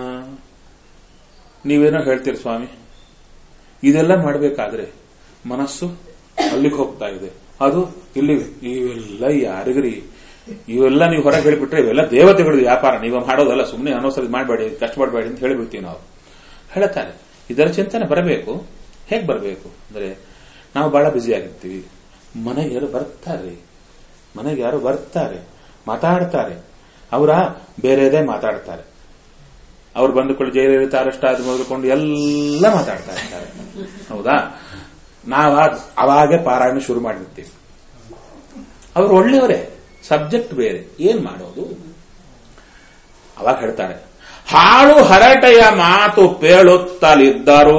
ನೀವೇನೋ ಹೇಳ್ತೀರಿ ಸ್ವಾಮಿ ಇದೆಲ್ಲ ಮಾಡಬೇಕಾದ್ರೆ ಮನಸ್ಸು ಅಲ್ಲಿಗೆ ಹೋಗ್ತಾ ಇದೆ ಅದು ಇಲ್ಲಿಗೆ ಇವೆಲ್ಲ ಯಾರಿಗ್ರಿ ಇವೆಲ್ಲ ನೀವು ಹೊರಗೆ ಹೇಳಿಬಿಟ್ರೆ ಇವೆಲ್ಲ ದೇವತೆಗಳು ವ್ಯಾಪಾರ ನೀವು ಮಾಡೋದಲ್ಲ ಸುಮ್ಮನೆ ಅನ್ನೋಸರಿ ಮಾಡಬೇಡಿ ಕಷ್ಟಪಡಬೇಡಿ ಅಂತ ಹೇಳಿಬಿಡ್ತೀವಿ ನಾವು ಹೇಳ್ತಾರೆ ಇದರ ಚಿಂತನೆ ಬರಬೇಕು ಹೇಗೆ ಬರಬೇಕು ಅಂದ್ರೆ ನಾವು ಬಹಳ ಬ್ಯುಸಿ ಆಗಿರ್ತೀವಿ ಮನೆಗೆ ಯಾರು ಬರ್ತಾರೆ ಮನೆಗೆ ಯಾರು ಬರ್ತಾರೆ ಮಾತಾಡ್ತಾರೆ ಅವರ ಬೇರೆದೇ ಮಾತಾಡ್ತಾರೆ ಅವ್ರು ಬಂದುಕೊಂಡು ಜಯಲಲಿತಾ ಅರೆಸ್ಟ್ ಆದ ಮೊದಲುಕೊಂಡು ಎಲ್ಲ ಮಾತಾಡ್ತಾ ಇರ್ತಾರೆ ಹೌದಾ ನಾವ ಅವಾಗೆ ಪಾರಾಯಣ ಶುರು ಮಾಡಿರ್ತೀವಿ ಅವ್ರು ಒಳ್ಳೆಯವರೇ ಸಬ್ಜೆಕ್ಟ್ ಬೇರೆ ಏನ್ ಮಾಡೋದು ಅವಾಗ ಹೇಳ್ತಾರೆ ಹಾಳು ಹರಟೆಯ ಮಾತು ಪೇಳುತ್ತಲಿದ್ದರೂ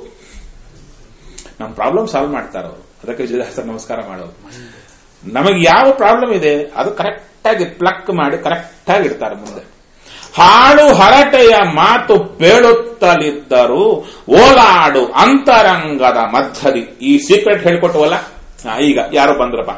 ನಮ್ಮ ಪ್ರಾಬ್ಲಮ್ ಸಾಲ್ವ್ ಮಾಡ್ತಾರೆ ಅವರು ಅದಕ್ಕೆ ವಿಜಯದಾಸರ ನಮಸ್ಕಾರ ಮಾಡೋರು ನಮಗೆ ಯಾವ ಪ್ರಾಬ್ಲಮ್ ಇದೆ ಅದು ಕರೆಕ್ಟ್ ಆಗಿ ಪ್ಲಕ್ ಮಾಡಿ ಕರೆಕ್ಟ್ ಆಗಿ ಇಡ್ತಾರೆ ಮುಂದೆ ಹಾಡು ಹರಟೆಯ ಮಾತು ಪೇಳುತ್ತಲಿದ್ದರು ಓಲಾಡು ಅಂತರಂಗದ ಮಧ್ಯದಿ ಈ ಸೀಕ್ರೆಟ್ ಹೇಳ್ಕೊಟ್ಟವಲ್ಲ ಹಾ, ಈಗ ಯಾರೋ ಬಂದ್ರಪ್ಪ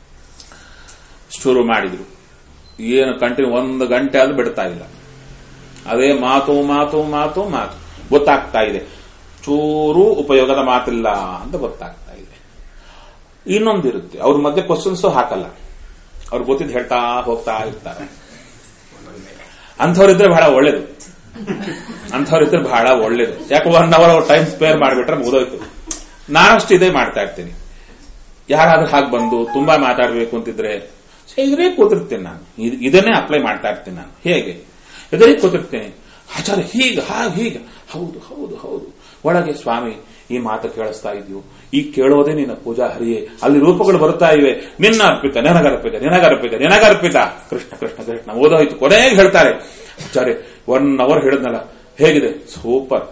ಶುರು ಮಾಡಿದ್ರು ಏನು ಕಂಟಿನ್ಯೂ ಒಂದು ಗಂಟೆ ಆದ್ರೂ ಬಿಡ್ತಾ ಇಲ್ಲ ಅದೇ ಮಾತು ಮಾತು ಮಾತು ಮಾತು ಗೊತ್ತಾಗ್ತಾ ಇದೆ ಚೂರು ಉಪಯೋಗದ ಮಾತಿಲ್ಲ ಅಂತ ಗೊತ್ತಾಗ್ತಾ ಇದೆ ಇನ್ನೊಂದಿರುತ್ತೆ ಅವ್ರ ಮಧ್ಯೆ ಕ್ವಶನ್ಸ್ ಹಾಕಲ್ಲ ಅವ್ರು ಗೊತ್ತಿದ್ದು ಹೇಳ್ತಾ ಹೋಗ್ತಾ ಇರ್ತಾರೆ ಅಂಥವ್ರಿದ್ರೆ ಬಹಳ ಒಳ್ಳೇದು ಅಂಥವ್ರಿದ್ರೆ ಬಹಳ ಒಳ್ಳೇದು ಯಾಕೆ ಒನ್ ಅವರ್ ಅವ್ರ ಟೈಮ್ ಸ್ಪೇರ್ ಮಾಡಿಬಿಟ್ರೆ ಮುಗಿದೋಯ್ತು ನಾನಷ್ಟು ಇದೇ ಮಾಡ್ತಾ ಇರ್ತೀನಿ ಯಾರಾದ್ರೂ ಹಾಗೆ ಬಂದು ತುಂಬಾ ಮಾತಾಡಬೇಕು ಅಂತಿದ್ರೆ ಎದುರೇ ಕೂತಿರ್ತೀನಿ ನಾನು ಇದ್- ಇದನ್ನೇ ಅಪ್ಲೈ ಮಾಡ್ತಾ ಇರ್ತೀನಿ ನಾನು ಹೇಗೆ ಎದುರೇ ಕೂತಿರ್ತೀನಿ ಆಚಾರ್ಯ ಹೀಗೆ ಹಾಗೆ ಹೀಗೆ ಹೌದು ಹೌದು ಹೌದು ಒಳಗೆ ಸ್ವಾಮಿ ಈ ಮಾತು ಕೇಳಿಸ್ತಾ ಇದೆಯೋ ಈ ಕೇಳೋದೇ ನಿನ್ನ ಪೂಜಾ ಹರಿಯೇ ಅಲ್ಲಿ ರೂಪಗಳು ಬರ್ತಾ ಇವೆ ನಿನ್ನ ಅರ್ಪಿತ ನಿನಗರ್ಪಿತ ನಿನಗರ್ಪಿತ ನಿನಗರ್ಪಿತ ಕೃಷ್ಣ ಕೃಷ್ಣ ಕೃಷ್ಣ ಓದೋಯ್ತು ಕೊನೆಗೆ ಹೇಳ್ತಾರೆ ಆಚಾರ್ಯ ಒನ್ ಅವರ್ ಹೇಳಿದ್ನಲ್ಲ ಹೇಗಿದೆ ಸೂಪರ್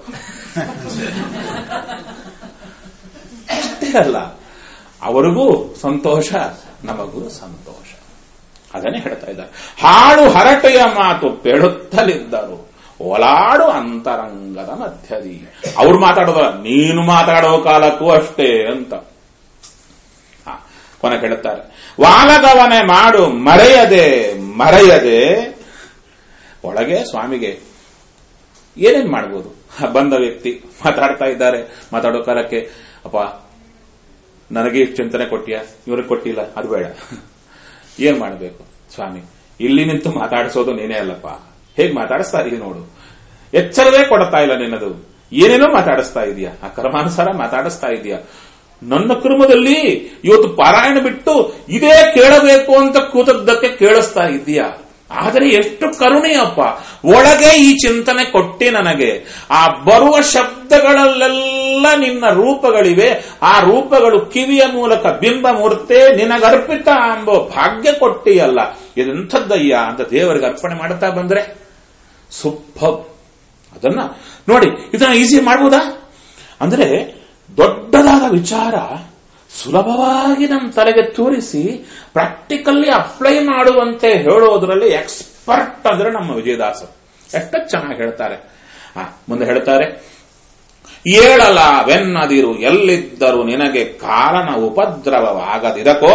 ಅಷ್ಟೇ ಅಲ್ಲ ಅವರಿಗೂ ಸಂತೋಷ ನಮಗೂ ಸಂತೋಷ ಅದನ್ನೇ ಹೇಳ್ತಾ ಇದ್ದಾರೆ ಹಾಡು ಹರಟೆಯ ಮಾತು ಪೆಡುತ್ತಲಿದ್ದರು ಓಲಾಡು ಅಂತರಂಗದ ಮಧ್ಯದಿ ಅವ್ರು ಮಾತಾಡೋದಲ್ಲ ನೀನು ಮಾತಾಡೋ ಕಾಲಕ್ಕೂ ಅಷ್ಟೇ ಅಂತ ಹ, ಕೊನೆ ಕೇಳುತ್ತಾರೆ ವಾಲಗವನೆ ಮಾಡು ಮರೆಯದೆ ಮರೆಯದೆ ಒಳಗೆ ಸ್ವಾಮಿಗೆ ಏನೇನ್ ಮಾಡ್ಬೋದು ಹ, ಬಂದ ವ್ಯಕ್ತಿ ಮಾತಾಡ್ತಾ ಇದ್ದಾರೆ ಮಾತಾಡೋ ಕಾಲಕ್ಕೆ ಅಪ್ಪ ನನಗೆ ಇಷ್ಟು ಚಿಂತನೆ ಕೊಟ್ಟಿಯ ಇವ್ರಿಗೆ ಕೊಟ್ಟಿಲ್ಲ ಅದು ಬೇಡ ಏನ್ ಮಾಡಬೇಕು ಸ್ವಾಮಿ ಇಲ್ಲಿ ನಿಂತು ಮಾತಾಡಿಸೋದು ನೀನೇ ಅಲ್ಲಪ್ಪ ಹೇಗ್ ಮಾತಾಡಿಸ್ತಾ ಇದೀಯ ನೋಡು ಎಚ್ಚರವೇ ಕೊಡ್ತಾ ಇಲ್ಲ ನಿನ್ನದು ಏನೇನೋ ಮಾತಾಡಿಸ್ತಾ ಇದೀಯ ಆ ಕರ್ಮಾನುಸಾರ ಮಾತಾಡಿಸ್ತಾ ಇದೀಯ ನನ್ನ ಕರ್ಮದಲ್ಲಿ ಇವತ್ತು ಪಾರಾಯಣ ಬಿಟ್ಟು ಇದೇ ಕೇಳಬೇಕು ಅಂತ ಕೂತದ್ದಕ್ಕೆ ಕೇಳಿಸ್ತಾ ಇದೀಯ ಆದರೆ ಎಷ್ಟು ಕರುಣೆಯಪ್ಪ ಒಳಗೆ ಈ ಚಿಂತನೆ ಕೊಟ್ಟಿ ನನಗೆ ಆ ಬರುವ ಶಬ್ದಗಳಲ್ಲೆಲ್ಲ ನಿನ್ನ ರೂಪಗಳಿವೆ ಆ ರೂಪಗಳು ಕಿವಿಯ ಮೂಲಕ ಬಿಂಬ ಮೂರ್ತೆ ನಿನಗರ್ಪಿತ ಎಂಬ ಭಾಗ್ಯ ಕೊಟ್ಟಿಯಲ್ಲ ಇದೆಂಥದ್ದಯ್ಯ ಅಂತ ದೇವರಿಗೆ ಅರ್ಪಣೆ ಮಾಡ್ತಾ ಬಂದ್ರೆ ಸೂಪರ್ ಅದನ್ನ ನೋಡಿ ಇದನ್ನ ಈಸಿ ಮಾಡ್ಬೋದಾ ಅಂದ್ರೆ ದೊಡ್ಡದಾದ ವಿಚಾರ ಸುಲಭವಾಗಿ ನಮ್ಮ ತಲೆಗೆ ತೋರಿಸಿ ಪ್ರಾಕ್ಟಿಕಲ್ಲಿ ಅಪ್ಲೈ ಮಾಡುವಂತೆ ಹೇಳೋದ್ರಲ್ಲಿ ಎಕ್ಸ್ಪರ್ಟ್ ಅಂದ್ರೆ ನಮ್ಮ ವಿಜಯದಾಸ ಎಷ್ಟು ಚೆನ್ನಾಗಿ ಹೇಳ್ತಾರೆ ಆ, ಮುಂದೆ ಹೇಳ್ತಾರೆ ಏಳಲವೆನ್ನದಿರು ಎಲ್ಲಿದ್ದರು ನಿನಗೆ ಕಾರಣ ಉಪದ್ರವವಾಗದಿರಕೋ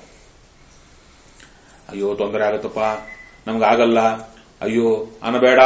ಅಯ್ಯೋ ತೊಂದರೆ ಆಗುತ್ತಪ್ಪ ನಮ್ಗಾಗಲ್ಲ ಅಯ್ಯೋ ಅನ್ನಬೇಡ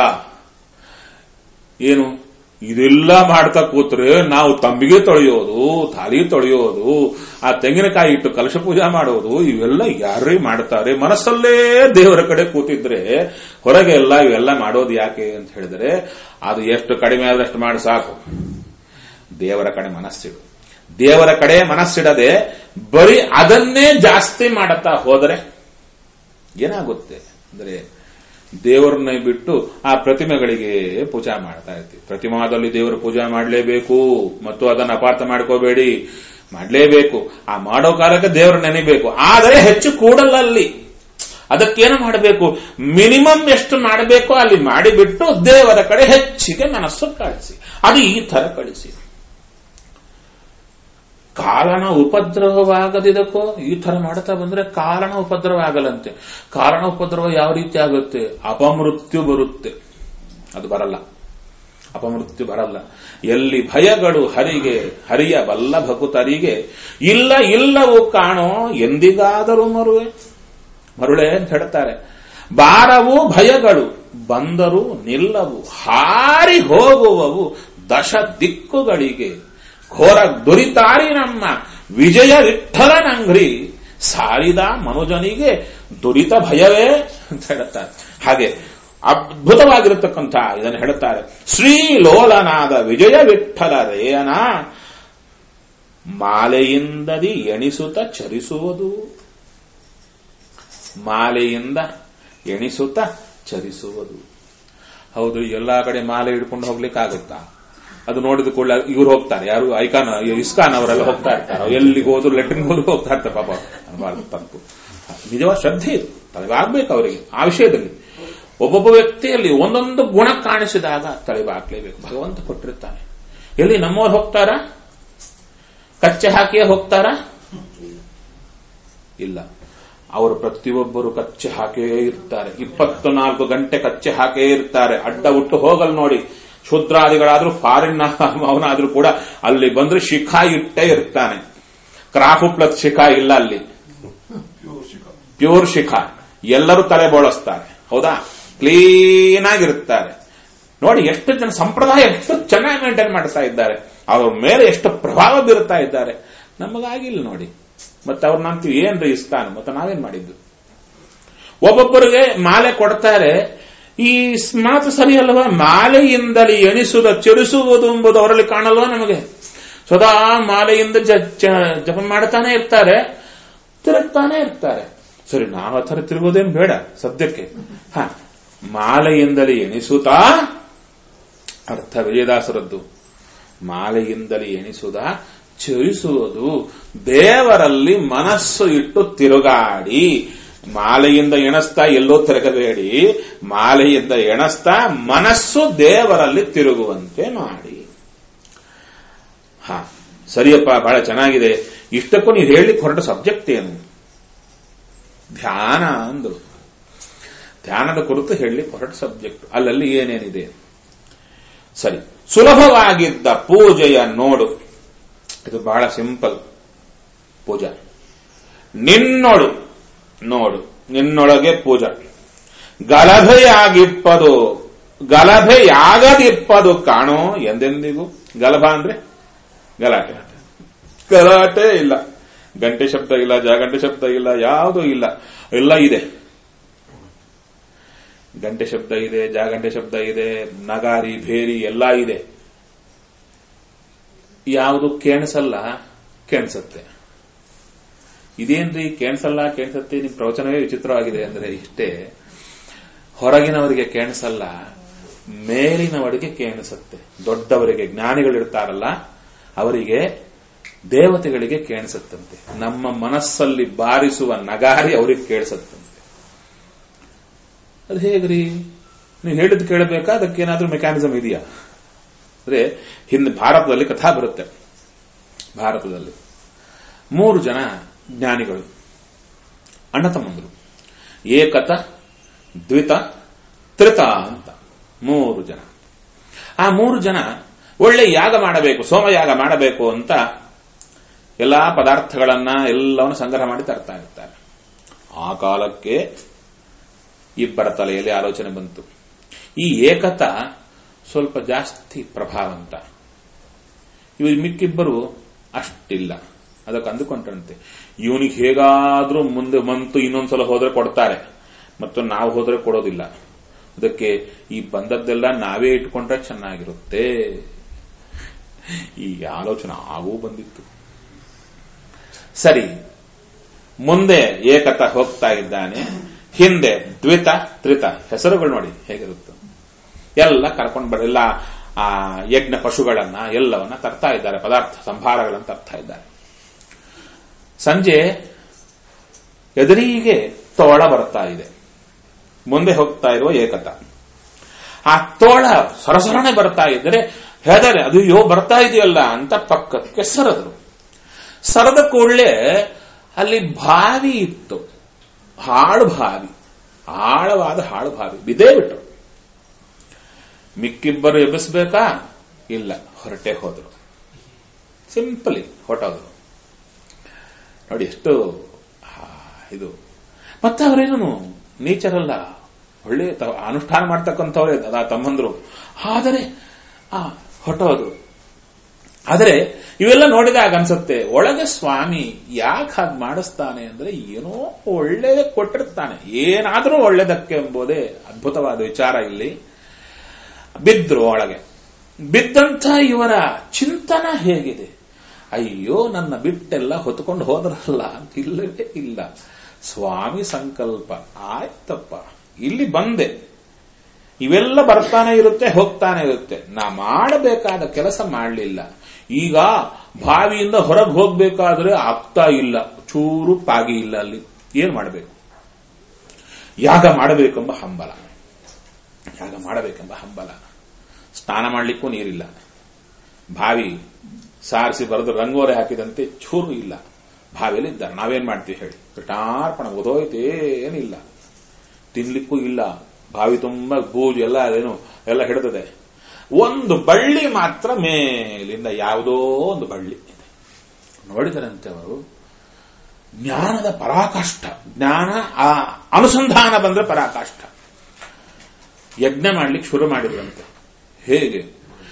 ಏನು ಇದೆಲ್ಲ ಮಾಡ್ತಾ ಕೂತ್ರೆ ನಾವು ತಂಬಿಗೆ ತೊಳೆಯೋದು ಥಾಲಿ ತೊಳೆಯೋದು ಆ ತೆಂಗಿನಕಾಯಿ ಇಟ್ಟು ಕಲಶ ಪೂಜಾ ಮಾಡೋದು ಇವೆಲ್ಲ ಯಾರೇ ಮಾಡ್ತಾರೆ ಮನಸ್ಸಲ್ಲೇ ದೇವರ ಕಡೆ ಕೂತಿದ್ರೆ ಹೊರಗೆ ಎಲ್ಲ ಇವೆಲ್ಲ ಮಾಡೋದು ಯಾಕೆ ಅಂತ ಹೇಳಿದ್ರೆ ಅದು ಎಷ್ಟು ಕಡಿಮೆ ಆದಷ್ಟು ಮಾಡಿ ಸಾಕು ದೇವರ ಕಡೆ ಮನಸ್ಸಿಡು ದೇವರ ಕಡೆ ಮನಸ್ಸಿಡದೆ ಬರೀ ಅದನ್ನೇ ಜಾಸ್ತಿ ಮಾಡುತ್ತಾ ಹೋದರೆ ಏನಾಗುತ್ತೆ ಅಂದ್ರೆ ದೇವರನ್ನ ಬಿಟ್ಟು ಆ ಪ್ರತಿಮೆಗಳಿಗೆ ಪೂಜಾ ಮಾಡ್ತಾ ಇರ್ತೀವಿ ಪ್ರತಿಮಾದಲ್ಲಿ ದೇವರ ಪೂಜಾ ಮಾಡಲೇಬೇಕು ಮತ್ತು ಅದನ್ನು ಅಪಾರ್ಥ ಮಾಡ್ಕೋಬೇಡಿ ಮಾಡಲೇಬೇಕು ಆ ಮಾಡೋ ಕಾಲಕ್ಕೆ ದೇವರ ನೆನೆಬೇಕು ಆದರೆ ಹೆಚ್ಚು ಕೂಡಲ್ಲ ಅಲ್ಲಿ ಅದಕ್ಕೇನು ಮಾಡಬೇಕು ಮಿನಿಮಮ್ ಎಷ್ಟು ಮಾಡಬೇಕೋ ಅಲ್ಲಿ ಮಾಡಿಬಿಟ್ಟು ದೇವರ ಕಡೆ ಹೆಚ್ಚಿಗೆ ಮನಸ್ಸು ಕಳಿಸಿ ಅದು ಈ ತರ ಕಳಿಸಿ ಕಾರಣ ಉಪದ್ರವವಾಗದಿದಕ್ಕೋ ಈ ತರ ಮಾಡ್ತಾ ಬಂದ್ರೆ ಕಾರಣ ಉಪದ್ರವ ಆಗಲ್ಲಂತೆ ಕಾರಣ ಉಪದ್ರವ ಯಾವ ರೀತಿ ಆಗುತ್ತೆ ಅಪಮೃತ್ಯು ಬರುತ್ತೆ ಅದು ಬರಲ್ಲ ಅಪಮೃತ್ಯು ಬರಲ್ಲ ಎಲ್ಲಿ ಭಯಗಳು ಹರಿಗೆ ಹರಿಯ ಬಲ್ಲ ಭಕುತರಿಗೆ ಇಲ್ಲ ಇಲ್ಲವೂ ಕಾಣೋ ಎಂದಿಗಾದರೂ ಮರುವೆ ಮರುಳೆ ಅಂತ ಹೇಳ್ತಾರೆ ಬಾರವು ಭಯಗಳು ಬಂದರು ನಿಲ್ಲವು ಹಾರಿ ಹೋಗುವವು ದಶ ದಿಕ್ಕುಗಳಿಗೆ ಘೋರ ದುರಿತಾರಿ ನಮ್ಮ ವಿಜಯ ವಿಠಲನಂಗ್ರಿ ಸಾರಿದ ಮನುಜನಿಗೆ ದುರಿತ ಭಯವೇ ಅಂತ ಹೇಳುತ್ತಾರೆ ಹಾಗೆ ಅದ್ಭುತವಾಗಿರತಕ್ಕಂಥ ಇದನ್ನು ಹೇಳುತ್ತಾರೆ ಶ್ರೀಲೋಲನಾದ ವಿಜಯ ವಿಠಲ ರೇಯನ ಮಾಲೆಯಿಂದದಿ ಎಣಿಸುತ್ತ ಚರಿಸುವುದು ಮಾಲೆಯಿಂದ ಎಣಿಸುತ್ತ ಚರಿಸುವುದು ಹೌದು ಎಲ್ಲಾ ಕಡೆ ಮಾಲೆ ಹಿಡ್ಕೊಂಡು ಹೋಗ್ಲಿಕ್ಕಾಗುತ್ತಾ ಅದು ನೋಡಿದ ಕೂಡಲೇ ಇವ್ರು ಹೋಗ್ತಾರೆ ಯಾರು ಐಕಾನ್ ಇಸ್ಕಾನ್ ಅವರೆಲ್ಲ ಹೋಗ್ತಾ ಇರ್ತಾರೆ ಎಲ್ಲಿಗೆ ಹೋದ್ರು ಲೆಟ್ರಿನ್ ಹೋದ್ರು ಹೋಗ್ತಾ ಇರ್ತಾರೆ ಪಾಪ ಅನ್ಬಾರ್ದು ತಪ್ಪು ನಿಜವಾದ ಶ್ರದ್ಧೆ ಇದು ತಲೆಬಾಗ್ಬೇಕು ಅವರಿಗೆ ಆ ವಿಷಯದಲ್ಲಿ ಒಬ್ಬೊಬ್ಬ ವ್ಯಕ್ತಿಯಲ್ಲಿ ಒಂದೊಂದು ಗುಣ ಕಾಣಿಸಿದಾಗ ತಲೆಬಾಗ್ಲೇಬೇಕು ಭಗವಂತ ಕೊಟ್ಟಿರ್ತಾನೆ ಎಲ್ಲಿ ನಮ್ಮವ್ರು ಹೋಗ್ತಾರಾ ಕಚ್ಚೆ ಹಾಕಿಯೇ ಹೋಗ್ತಾರಾ ಇಲ್ಲ ಅವರು ಪ್ರತಿಯೊಬ್ಬರು ಕಚ್ಚೆ ಹಾಕೇ ಇರ್ತಾರೆ ಇಪ್ಪತ್ತು ನಾಲ್ಕು ಗಂಟೆ ಕಚ್ಚೆ ಹಾಕೇ ಇರ್ತಾರೆ ಅಡ್ಡ ಉಟ್ಟು ಹೋಗಲ್ ನೋಡಿ ಶೂದ್ರಾದಿಗಳಾದ್ರೂ ಫಾರಿನ್ ಅವನಾದ್ರೂ ಕೂಡ ಅಲ್ಲಿ ಬಂದ್ರೆ ಶಿಖಾ ಇಟ್ಟೇ ಇರ್ತಾನೆ ಕ್ರಾಫು ಪ್ಲಸ್ ಶಿಖಾ ಇಲ್ಲ ಅಲ್ಲಿ ಪ್ಯೂರ್ ಶಿಖಾ ಎಲ್ಲರೂ ತಲೆ ಬೋಳಿಸ್ತಾರೆ ಹೌದಾ ಕ್ಲೀನ್ ಆಗಿರುತ್ತಾರೆ ನೋಡಿ ಎಷ್ಟು ಜನ ಸಂಪ್ರದಾಯ ಎಷ್ಟು ಚೆನ್ನಾಗಿ ಮೇಂಟೈನ್ ಮಾಡ್ತಾ ಇದ್ದಾರೆ ಅವ್ರ ಮೇಲೆ ಎಷ್ಟು ಪ್ರಭಾವ ಬೀರುತ್ತಾ ಇದ್ದಾರೆ ನಮಗಾಗಿಲ್ಲ ನೋಡಿ ಮತ್ತೆ ಅವ್ರು ನಂತೀವಿ ಏನ್ರಿ ಇಸ್ತಾನು ಮತ್ತೆ ನಾವೇನ್ ಮಾಡಿದ್ದು ಒಬ್ಬೊಬ್ಬರಿಗೆ ಮಾಲೆ ಕೊಡ್ತಾರೆ ಈ ಮಾತು ಸರಿಯಲ್ವಾ ಮಾಲೆಯಿಂದಲೇ ಎಣಿಸುದ ಚಲಿಸುವುದು ಎಂಬುದು ಅವರಲ್ಲಿ ಕಾಣಲ್ವಾ ನಮಗೆ ಸದಾ ಮಾಲೆಯಿಂದ ಜ- ಜ- ಜಪ ಮಾಡ್ತಾನೆ ಇರ್ತಾರೆ ತಿರುಗ್ತಾನೆ ಇರ್ತಾರೆ ಸರಿ ನಾವು ಆ ಥರ ತಿರುಗೋದೇನು ಬೇಡ ಸದ್ಯಕ್ಕೆ ಹ ಮಾಲೆಯಿಂದಲೇ ಎಣಿಸುತ್ತಾ ಅರ್ಥ ವಿಜಯದಾಸರದ್ದು ಮಾಲೆಯಿಂದಲೇ ಎಣಿಸುದ ಚಲಿಸುವುದು ದೇವರಲ್ಲಿ ಮನಸ್ಸು ಇಟ್ಟು ತಿರುಗಾಡಿ ಮಾಲೆಯಿಂದ ಎಣಿಸ್ತಾ ಎಲ್ಲೋ ತಿರುಗಬೇಡಿ ಮಾಲೆಯಿಂದ ಎಣಿಸ್ತಾ ಮನಸ್ಸು ದೇವರಲ್ಲಿ ತಿರುಗುವಂತೆ ಮಾಡಿ ಹಾ ಸರಿಯಪ್ಪ ಬಹಳ ಚೆನ್ನಾಗಿದೆ ಇಷ್ಟಕ್ಕೂ ನೀವು ಹೇಳಲಿಕ್ಕೆ ಹೊರಟ ಸಬ್ಜೆಕ್ಟ್ ಏನು ಧ್ಯಾನ ಅಂದ್ರು ಧ್ಯಾನದ ಕುರಿತು ಹೇಳಲಿಕ್ಕೆ ಹೊರಟ ಸಬ್ಜೆಕ್ಟ್ ಅಲ್ಲಲ್ಲಿ ಏನೇನಿದೆ ಸರಿ ಸುಲಭವಾಗಿದ್ದ ಪೂಜೆಯ ನೋಡು ಇದು ಬಹಳ ಸಿಂಪಲ್ ಪೂಜಾ ನಿನ್ನೊಳು ನೋಡು ನಿನ್ನೊಳಗೆ ಪೂಜಾ ಗಲಭೆಯಾಗಿಪ್ಪದು ಗಲಭೆಯಾಗದಿಪ್ಪದು ಕಾಣೋ ಎಂದೆಂದಿಗೂ ಗಲಭ ಅಂದ್ರೆ ಗಲಾಟೆ ಗಲಾಟೆ ಇಲ್ಲ ಗಂಟೆ ಶಬ್ದ ಇಲ್ಲ ಜಾಗಂಟೆ ಶಬ್ದ ಇಲ್ಲ ಯಾವುದೂ ಇಲ್ಲ ಎಲ್ಲ ಇದೆ ಗಂಟೆ ಶಬ್ದ ಇದೆ ಜಾಗಂಟೆ ಶಬ್ದ ಇದೆ ನಗಾರಿ ಭೇರಿ ಎಲ್ಲ ಇದೆ ಯಾವುದು ಕೇಣಿಸಲ್ಲ ಕೇಣಿಸುತ್ತೆ ಇದೇನ್ರಿ ಕೇಣಿಸಲ್ಲ ಕೇಣಿಸುತ್ತೆ ನಿಮ್ ಪ್ರವಚನವೇ ವಿಚಿತ್ರವಾಗಿದೆ ಅಂದ್ರೆ ಇಷ್ಟೇ ಹೊರಗಿನವರಿಗೆ ಕೇಣಿಸಲ್ಲ ಮೇಲಿನವರಿಗೆ ಕೇಣಿಸುತ್ತೆ ದೊಡ್ಡವರಿಗೆ ಜ್ಞಾನಿಗಳಿರ್ತಾರಲ್ಲ ಅವರಿಗೆ ದೇವತೆಗಳಿಗೆ ಕೇಣಿಸುತ್ತಂತೆ ನಮ್ಮ ಮನಸ್ಸಲ್ಲಿ ಬಾರಿಸುವ ನಗಾರಿ ಅವರಿಗೆ ಕೇಳಿಸುತ್ತಂತೆ ಅದು ಹೇಗ್ರಿ ನೀವು ಹೇಳಿದ್ದು ಕೇಳಬೇಕಾ ಅದಕ್ಕೇನಾದ್ರೂ ಮೆಕ್ಯಾನಿಸಮ್ ಇದೆಯಾ ಅಂದ್ರೆ ಹಿಂದೆ ಭಾರತದಲ್ಲಿ ಕಥಾ ಬರುತ್ತೆ ಭಾರತದಲ್ಲಿ ಮೂರು ಜನ ಜ್ಞಾನಿಗಳು ಅಣ್ಣ ತಮ್ಮಂದರು ಏಕತ ದ್ವಿತ ತ್ರಿತ ಅಂತ ಮೂರು ಜನ ಆ ಮೂರು ಜನ ಒಳ್ಳೆ ಯಾಗ ಮಾಡಬೇಕು ಸೋಮಯಾಗ ಮಾಡಬೇಕು ಅಂತ ಎಲ್ಲಾ ಪದಾರ್ಥಗಳನ್ನ ಎಲ್ಲವನ್ನು ಸಂಗ್ರಹ ಮಾಡಿ ತರ್ತಾ ಇರ್ತಾರೆ ಆ ಕಾಲಕ್ಕೆ ಇಬ್ಬರ ತಲೆಯಲ್ಲಿ ಆಲೋಚನೆ ಬಂತು ಈ ಏಕತ ಸ್ವಲ್ಪ ಜಾಸ್ತಿ ಪ್ರಭಾವಂತ ಇವರು ಮಿಕ್ಕಿಬ್ಬರು ಅಷ್ಟಿಲ್ಲ ಅದಕ್ಕೆ ಅಂದುಕೊಂಡಂತೆ ಇವನಿಗೆ ಹೇಗಾದ್ರೂ ಮುಂದೆ ಬಂತು ಇನ್ನೊಂದ್ಸಲ ಹೋದ್ರೆ ಕೊಡ್ತಾರೆ ಮತ್ತು ನಾವು ಹೋದ್ರೆ ಕೊಡೋದಿಲ್ಲ ಅದಕ್ಕೆ ಈ ಬಂದದ್ದೆಲ್ಲ ನಾವೇ ಇಟ್ಕೊಂಡ್ರೆ ಚೆನ್ನಾಗಿರುತ್ತೆ ಈ ಆಲೋಚನೆ ಆಗೂ ಬಂದಿತ್ತು ಸರಿ ಮುಂದೆ ಏಕತ ಹೋಗ್ತಾ ಇದ್ದಾನೆ ಹಿಂದೆ ದ್ವಿತ ತ್ರಿತ ಹೆಸರುಗಳು ನೋಡಿ ಹೇಗಿರುತ್ತೆ ಎಲ್ಲ ಕರ್ಕೊಂಡು ಬರ ಎಲ್ಲ ಆ ಯಜ್ಞ ಪಶುಗಳನ್ನ ಎಲ್ಲವನ್ನ ತರ್ತಾ ಇದ್ದಾರೆ ಪದಾರ್ಥ ಸಂಭಾರಗಳನ್ನು ತರ್ತಾ ಇದ್ದಾರೆ ಸಂಜೆ ಎದುರಿಗೆ ತೋಳ ಬರ್ತಾ ಇದೆ ಮುಂದೆ ಹೋಗ್ತಾ ಇರುವ ಏಕತ ಆ ತೋಳ ಸರಸರಣೆ ಬರ್ತಾ ಇದ್ದರೆ ಹೆದರೆ ಅದು ಯೋ ಬರ್ತಾ ಇದೆಯಲ್ಲ ಅಂತ ಪಕ್ಕಕ್ಕೆ ಸರದರು ಸರದ ಕೂಡಲೇ ಅಲ್ಲಿ ಬಾವಿ ಇತ್ತು ಹಾಳು ಬಾವಿ ಆಳವಾದ ಹಾಳು ಬಾವಿ ಬಿದ್ದೇ ಬಿಟ್ರು ಮಿಕ್ಕಿಬ್ಬರು ಎಬ್ಬಿಸ್ಬೇಕಾ ಇಲ್ಲ ಹೊರಟೆ ಹೋದ್ರು ಸಿಂಪಲಿ ಹೊಟ್ಟೋದ್ರು ನೋಡಿ ಎಷ್ಟು ಆ, ಇದು ಮತ್ತೆ ಅವರೇನು ನೇಚರಲ್ಲ ಒಳ್ಳೆ ತ- ಅನುಷ್ಠಾನ ಮಾಡ್ತಕ್ಕಂಥವ್ರೆ ಅದ ತಮ್ಮಂದ್ರು ಆದರೆ ಆ ಹೊಟ್ಟೋದ್ರು ಆದರೆ ಇವೆಲ್ಲ ನೋಡಿದಾಗ ಅನ್ಸುತ್ತೆ ಒಳಗೆ ಸ್ವಾಮಿ ಯಾಕೆ ಹಾಗೆ ಮಾಡಿಸ್ತಾನೆ ಅಂದ್ರೆ ಏನೋ ಒಳ್ಳೇದೇ ಕೊಟ್ಟಿರ್ತಾನೆ ಏನಾದರೂ ಒಳ್ಳೇದಕ್ಕೆ ಎಂಬುದೇ ಅದ್ಭುತವಾದ ವಿಚಾರ ಇಲ್ಲಿ ಬಿದ್ರು ಒಳಗೆ ಬಿದ್ದಂಥ ಇವರ ಚಿಂತನ ಹೇಗಿದೆ ಅಯ್ಯೋ ನನ್ನ ಬಿಟ್ಟೆಲ್ಲ ಹೊತ್ಕೊಂಡು ಹೋದ್ರಲ್ಲ ಅಂತ ಇಲ್ಲವೇ ಇಲ್ಲ ಸ್ವಾಮಿ ಸಂಕಲ್ಪ ಆಯ್ತಪ್ಪ ಇಲ್ಲಿ ಬಂದೆ ಇವೆಲ್ಲ ಬರ್ತಾನೆ ಇರುತ್ತೆ ಹೋಗ್ತಾನೆ ಇರುತ್ತೆ ನಾ ಮಾಡಬೇಕಾದ ಕೆಲಸ ಮಾಡಲಿಲ್ಲ ಈಗ ಬಾವಿಯಿಂದ ಹೊರಗೆ ಹೋಗ್ಬೇಕಾದ್ರೆ ಆಗ್ತಾ ಇಲ್ಲ ಚೂರು ಪಾಗಿ ಇಲ್ಲ ಅಲ್ಲಿ ಏನ್ ಮಾಡಬೇಕು ಯಾಗ ಮಾಡಬೇಕೆಂಬ ಹಂಬಲ ಯಾಗ ಮಾಡಬೇಕೆಂಬ ಹಂಬಲ ಸ್ನಾನ ಮಾಡಲಿಕ್ಕೂ ನೀರಿಲ್ಲ ಬಾವಿ ಸಾರಿಸಿ ಬರೆದು ರಂಗೋರೆ ಹಾಕಿದಂತೆ ಚೂರು ಇಲ್ಲ ಬಾವಿಯಲ್ಲಿ ಇದ್ದಾರೆ ನಾವೇನ್ ಮಾಡ್ತೀವಿ ಹೇಳಿ ಕೃಷ್ಣಾರ್ಪಣ ಓದೋಯ್ತು ಏನಿಲ್ಲ ತಿನ್ಲಿಕ್ಕೂ ಇಲ್ಲ ಬಾವಿ ತುಂಬ ಬೂಜು ಎಲ್ಲ ಅದೇನು ಎಲ್ಲ ಹಿಡಿದಿದೆ ಒಂದು ಬಳ್ಳಿ ಮಾತ್ರ ಮೇಲಿಂದ ಯಾವುದೋ ಒಂದು ಬಳ್ಳಿ ಇದೆ ನೋಡಿದರಂತೆ ಅವರು ಜ್ಞಾನದ ಪರಾಕಾಷ್ಠ ಜ್ಞಾನ ಆ ಅನುಸಂಧಾನ ಬಂದ್ರೆ ಪರಾಕಾಷ್ಠ ಯಜ್ಞ ಮಾಡ್ಲಿಕ್ಕೆ ಶುರು ಮಾಡಿದ್ರಂತೆ ಹೇಗೆ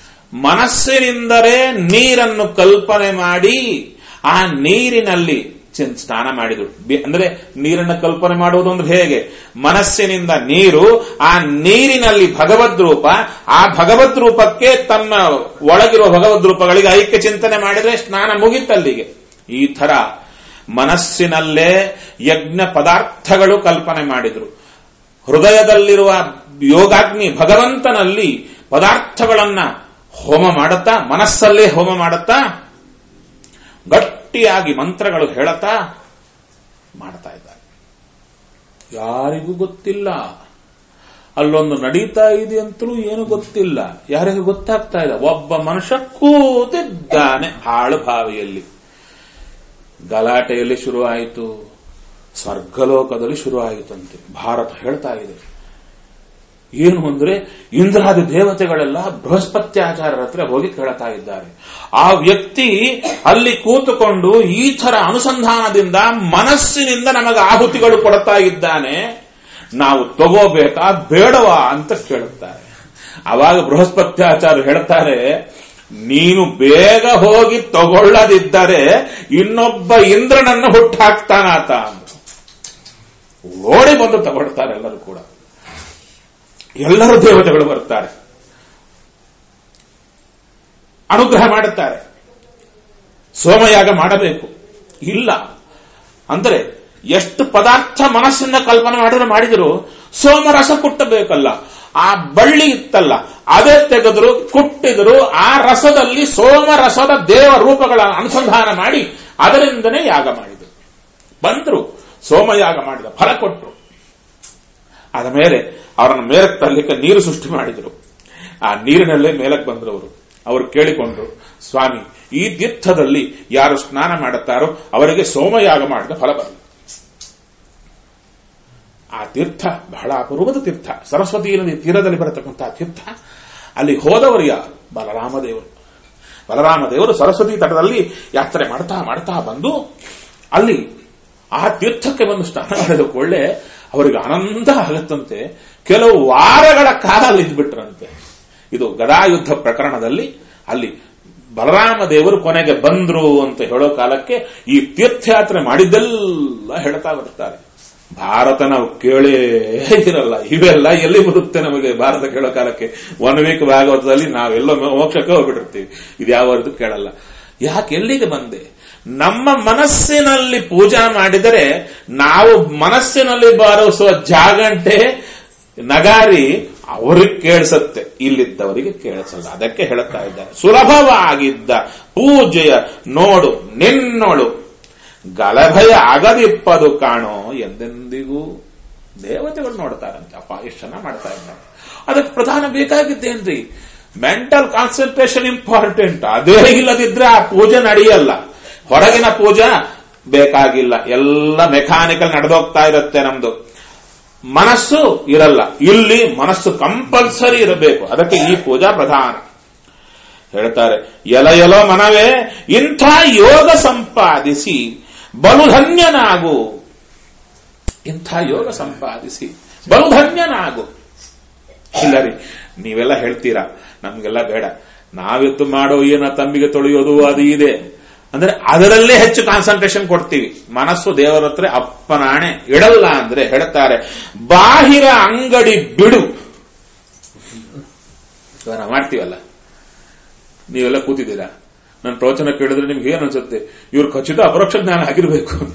ಮನಸ್ಸಿನಿಂದಲೇ ನೀರನ್ನು ಕಲ್ಪನೆ ಮಾಡಿ ಆ ನೀರಿನಲ್ಲಿ ಚಿನ್- ಸ್ನಾನ ಮಾಡಿದ್ರು ಬಿ- ಅಂದ್ರೆ ನೀರನ್ನ ಕಲ್ಪನೆ ಮಾಡುವುದು ಅಂದ್ರೆ ಹೇಗೆ ಮನಸ್ಸಿನಿಂದ ನೀರು ಆ ನೀರಿನಲ್ಲಿ ಭಗವದ್ ರೂಪ ಆ ಭಗವದ್ ರೂಪಕ್ಕೆ ತನ್ನ ಒಳಗಿರುವ ಭಗವದ್ ರೂಪಗಳಿಗೆ ಐಕ್ಯ ಚಿಂತನೆ ಮಾಡಿದ್ರೆ ಸ್ನಾನ ಮುಗಿತಲ್ಲಿಗೆ ಈ ತರ ಮನಸ್ಸಿನಲ್ಲೇ ಯಜ್ಞ ಪದಾರ್ಥಗಳು ಕಲ್ಪನೆ ಮಾಡಿದ್ರು ಹೃದಯದಲ್ಲಿರುವ ಯೋಗಾಗ್ನಿ ಭಗವಂತನಲ್ಲಿ ಪದಾರ್ಥಗಳನ್ನ ಹೋಮ ಮಾಡುತ್ತಾ ಮನಸ್ಸಲ್ಲೇ ಹೋಮ ಮಾಡುತ್ತಾ ಗಟ್ಟಿಯಾಗಿ ಮಂತ್ರಗಳು ಹೇಳುತ್ತಾ ಮಾಡ್ತಾ ಇದ್ದಾರೆ ಯಾರಿಗೂ ಗೊತ್ತಿಲ್ಲ ಅಲ್ಲೊಂದು ನಡೀತಾ ಇದೆ ಅಂತಲೂ ಏನು ಗೊತ್ತಿಲ್ಲ ಯಾರಿಗೂ ಗೊತ್ತಾಗ್ತಾ ಇಲ್ಲ ಒಬ್ಬ ಮನುಷ್ಯ ಕೂತಿದ್ದಾನೆ ಆಳು ಬಾವಿಯಲ್ಲಿ ಗಲಾಟೆಯಲ್ಲಿ ಶುರುವಾಯಿತು ಸ್ವರ್ಗಲೋಕದಲ್ಲಿ ಶುರುವಾಯಿತಂತೆ ಭಾರತ ಹೇಳ್ತಾ ಇದೆ ಏನು ಅಂದ್ರೆ ಇಂದ್ರಾದಿ ದೇವತೆಗಳೆಲ್ಲ ಬೃಹಸ್ಪತ್ಯಾಚಾರ್ಯರ ಹತ್ರ ಹೋಗಿ ಕೇಳ್ತಾ ಇದ್ದಾರೆ ಆ ವ್ಯಕ್ತಿ ಅಲ್ಲಿ ಕೂತುಕೊಂಡು ಈ ತರ ಅನುಸಂಧಾನದಿಂದ ಮನಸ್ಸಿನಿಂದ ನಮಗೆ ಆಹುತಿಗಳು ಕೊಡ್ತಾ ಇದ್ದಾನೆ ನಾವು ತಗೋಬೇಕಾ ಬೇಡವಾ ಅಂತ ಕೇಳುತ್ತಾರೆ ಅವಾಗ ಬೃಹಸ್ಪತ್ಯಾಚಾರ್ಯ ಹೇಳ್ತಾರೆ ನೀನು ಬೇಗ ಹೋಗಿ ತಗೊಳ್ಳದಿದ್ದರೆ ಇನ್ನೊಬ್ಬ ಇಂದ್ರನನ್ನು ಹುಟ್ಟಾಕ್ತಾನಾತ ಅಂದ್ರು ಓಡಿ ಬಂದು ತಗೊಳ್ತಾರೆ ಎಲ್ಲರೂ ಕೂಡ ಎಲ್ಲರೂ ದೇವತೆಗಳು ಬರ್ತಾರೆ ಅನುಗ್ರಹ ಮಾಡುತ್ತಾರೆ ಸೋಮಯಾಗ ಮಾಡಬೇಕು ಇಲ್ಲ ಅಂದರೆ ಎಷ್ಟು ಪದಾರ್ಥ ಮನಸ್ಸಿನ ಕಲ್ಪನೆ ಮಾಡಿದ್ರೆ ಮಾಡಿದ್ರು ಸೋಮರಸ ಕುಟ್ಟಬೇಕಲ್ಲ ಆ ಬಳ್ಳಿ ಇತ್ತಲ್ಲ ಅದೇ ತೆಗೆದ್ರು ಕುಟ್ಟಿದ್ರು ಆ ರಸದಲ್ಲಿ ಸೋಮರಸದ ದೇವ ರೂಪಗಳ ಅನುಸಂಧಾನ ಮಾಡಿ ಅದರಿಂದನೇ ಯಾಗ ಮಾಡಿದರು ಬಂದ್ರು ಸೋಮಯಾಗ ಮಾಡಿದ ಫಲ ಕೊಟ್ಟರು ಅದ ಮೇಲೆ ಅವರನ್ನು ಮೇಲಕ್ಕೆ ತರಲಿಕ್ಕೆ ನೀರು ಸೃಷ್ಟಿ ಮಾಡಿದರು ಆ ನೀರಿನಲ್ಲೇ ಮೇಲಕ್ಕೆ ಬಂದ್ರು ಅವರು ಅವರು ಕೇಳಿಕೊಂಡ್ರು ಸ್ವಾಮಿ ಈ ತೀರ್ಥದಲ್ಲಿ ಯಾರು ಸ್ನಾನ ಮಾಡುತ್ತಾರೋ ಅವರಿಗೆ ಸೋಮಯಾಗ ಮಾಡಿದ ಫಲ ಬರಲಿ ಆ ತೀರ್ಥ ಬಹಳ ಅಪರೂಪದ ತೀರ್ಥ ಸರಸ್ವತಿ ನದಿ ತೀರದಲ್ಲಿ ಬರತಕ್ಕಂತಹ ತೀರ್ಥ ಅಲ್ಲಿ ಹೋದವರು ಯಾರು ಬಲರಾಮದೇವರು ಬಲರಾಮದೇವರು ಸರಸ್ವತಿ ತಟದಲ್ಲಿ ಯಾತ್ರೆ ಮಾಡ್ತಾ ಮಾಡ್ತಾ ಬಂದು ಅಲ್ಲಿ ಆ ತೀರ್ಥಕ್ಕೆ ಬಂದು ಸ್ನಾನ ಮಾಡಿದ ಕೊಳ್ಳೆ ಅವರಿಗೆ ಆನಂದ ಆಗುತ್ತಂತೆ ಕೆಲವು ವಾರಗಳ ಕಾಲ ಅಲ್ಲಿ ಇದ್ಬಿಟ್ರಂತೆ ಇದು ಗದಾಯುದ್ಧ ಪ್ರಕರಣದಲ್ಲಿ ಅಲ್ಲಿ ಬಲರಾಮ ದೇವರು ಕೊನೆಗೆ ಬಂದ್ರು ಅಂತ ಹೇಳೋ ಕಾಲಕ್ಕೆ ಈ ತೀರ್ಥಯಾತ್ರೆ ಮಾಡಿದ್ದೆಲ್ಲ ಹೇಳ್ತಾ ಬರ್ತಾರೆ ಭಾರತ ನಾವು ಕೇಳೇ ಇರಲ್ಲ ಇವೆಲ್ಲ ಎಲ್ಲಿ ಬರುತ್ತೆ ನಮಗೆ ಭಾರತ ಕೇಳೋ ಕಾಲಕ್ಕೆ ಒನ್ ವೀಕ್ ಭಾಗವತದಲ್ಲಿ ನಾವೆಲ್ಲೋ ಮೋಕ್ಷಕ್ಕೆ ಹೋಗ್ಬಿಟ್ಟಿರ್ತೀವಿ ಇದು ಯಾವತ್ತು ಕೇಳಲ್ಲ ಯಾಕೆ ಎಲ್ಲಿಗೆ ಬಂದೆ ನಮ್ಮ ಮನಸ್ಸಿನಲ್ಲಿ ಪೂಜಾ ಮಾಡಿದರೆ ನಾವು ಮನಸ್ಸಿನಲ್ಲಿ ಬಾರಿಸುವ ಜಾಗಂಟೆ ನಗಾರಿ ಅವ್ರಿಗೆ ಕೇಳಿಸತ್ತೆ ಇಲ್ಲಿದ್ದವರಿಗೆ ಕೇಳಿಸಲ್ಲ ಅದಕ್ಕೆ ಹೇಳ್ತಾ ಇದ್ದಾರೆ ಸುಲಭವಾಗಿದ್ದ ಪೂಜೆಯ ನೋಡು ನಿನ್ನೊಳು ಗಲಭಯ ಆಗದಿಪ್ಪದು ಕಾಣೋ ಎಂದೆಂದಿಗೂ ದೇವತೆಗಳು ನೋಡ್ತಾರಂತೆ ಅಪ್ಪ ಎಷ್ಟು ಚೆನ್ನಾಗಿ ಮಾಡ್ತಾ ಇದ್ದಾರೆ ಅದಕ್ಕೆ ಪ್ರಧಾನ ಬೇಕಾಗಿದ್ದೇನ್ರಿ ಮೆಂಟಲ್ ಕಾನ್ಸಂಟ್ರೇಷನ್ ಇಂಪಾರ್ಟೆಂಟ್ ಅದೇ ಇಲ್ಲದಿದ್ರೆ ಆ ಪೂಜೆ ನಡೆಯಲ್ಲ ಹೊರಗಿನ ಪೂಜಾ ಬೇಕಾಗಿಲ್ಲ ಎಲ್ಲ ಮೆಕ್ಯಾನಿಕಲ್ ನಡೆದೋಗ್ತಾ ಇರುತ್ತೆ ನಮ್ದು ಮನಸ್ಸು ಇರಲ್ಲ ಇಲ್ಲಿ ಮನಸ್ಸು ಕಂಪಲ್ಸರಿ ಇರಬೇಕು ಅದಕ್ಕೆ ಈ ಪೂಜಾ ಪ್ರಧಾನ ಹೇಳ್ತಾರೆ ಎಲ ಎಲೋ ಮನವೇ ಇಂಥ ಯೋಗ ಸಂಪಾದಿಸಿ ಬಲುಧನ್ಯನಾಗು ಇಂಥ ಯೋಗ ಸಂಪಾದಿಸಿ ಬಲುಧನ್ಯನಾಗು ಇಲ್ಲ ರೀ ನೀವೆಲ್ಲ ಹೇಳ್ತೀರಾ ನಮ್ಗೆಲ್ಲ ಬೇಡ ನಾವೆತ್ತು ಮಾಡೋ ಏನ ತಮ್ಮಿಗೆ ತೊಳೆಯೋದು ಅದು ಇದೆ ಅಂದ್ರೆ ಅದರಲ್ಲೇ ಹೆಚ್ಚು ಕಾನ್ಸಂಟ್ರೇಷನ್ ಕೊಡ್ತೀವಿ ಮನಸ್ಸು ದೇವರ ಹತ್ರ ಅಪ್ಪನಾಣೆ ಇಡಲ್ಲ ಅಂದ್ರೆ ಹೇಳ್ತಾರೆ ಬಾಹಿರ ಅಂಗಡಿ ಬಿಡು ಇವಾಗ ನಾವು ಮಾಡ್ತೀವಲ್ಲ ನೀವೆಲ್ಲ ಕೂತಿದ್ದೀರಾ ನನ್ನ ಪ್ರವಚನ ಕೇಳಿದ್ರೆ ನಿಮ್ಗೆ ಏನ್ ಅನ್ಸುತ್ತೆ ಇವ್ರು ಖಚಿತ ಅಪರೋಕ್ಷ ಜ್ಞಾನ ಆಗಿರ್ಬೇಕು ಅಂತ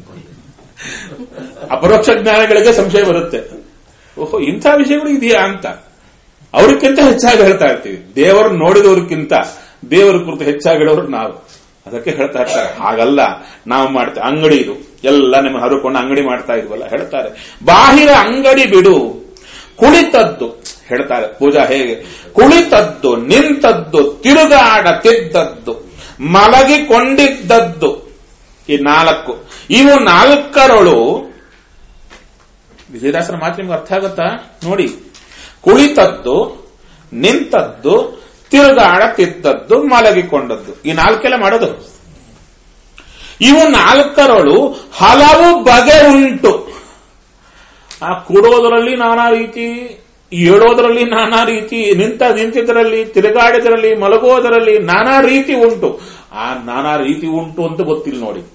ಅಪರೋಕ್ಷ ಜ್ಞಾನಗಳಿಗೆ ಸಂಶಯ ಬರುತ್ತೆ ಓಹೋ ಇಂಥ ವಿಷಯಗಳು ಇದೆಯಾ ಅಂತ ಅವ್ರಿಗಿಂತ ಹೆಚ್ಚಾಗಿ ಹೇಳ್ತಾ ಇರ್ತೀವಿ ದೇವರು ನೋಡಿದವ್ರಿಗಿಂತ ದೇವರ ಕುರಿತು ಹೆಚ್ಚಾಗಿ ಹೇಳೋರು ನಾವು ಅದಕ್ಕೆ ಹೇಳ್ತಾ ಇರ್ತಾರೆ ಹಾಗಲ್ಲ ನಾವು ಮಾಡ್ತೇವೆ ಅಂಗಡಿ ಇದು ಎಲ್ಲ ನಿಮ್ಮ ಹರಕೊಂಡು ಅಂಗಡಿ ಮಾಡ್ತಾ ಇದ್ವಲ್ಲ ಹೇಳ್ತಾರೆ ಬಾಹಿರ ಅಂಗಡಿ ಬಿಡು ಕುಳಿತದ್ದು ಹೇಳ್ತಾರೆ ಪೂಜಾ ಹೇಗೆ ಕುಳಿತದ್ದು ನಿಂತದ್ದು ತಿರುಗಾಡತಿದ್ದದ್ದು ಮಲಗಿಕೊಂಡಿದ್ದದ್ದು ಈ ನಾಲ್ಕು ಇವು ನಾಲ್ಕರೊಳು ವಿಜಯದಾಸರ ಮಾತು ನಿಮ್ಗೆ ಅರ್ಥ ಆಗುತ್ತಾ ನೋಡಿ ಕುಳಿತದ್ದು ನಿಂತದ್ದು ತಿರುಗಾಡತಿದ್ದದ್ದು ಮಲಗಿಕೊಂಡದ್ದು ಈ ನಾಲ್ಕೆಲ್ಲ ಮಾಡೋದು ಇವು ನಾಲ್ಕರೊಳು ಹಲವು ಬಗೆ ಉಂಟು ಆ ಕೂಡೋದರಲ್ಲಿ ನಾನಾ ರೀತಿ ಏಳೋದರಲ್ಲಿ ನಾನಾ ರೀತಿ ನಿಂತ ನಿಂತಿದ್ದರಲ್ಲಿ ತಿರುಗಾಡಿದರಲ್ಲಿ ಮಲಗೋದರಲ್ಲಿ ನಾನಾ ರೀತಿ ಉಂಟು ಆ ನಾನಾ ರೀತಿ ಉಂಟು ಅಂತ ಗೊತ್ತಿಲ್ಲ ನೋಡಿ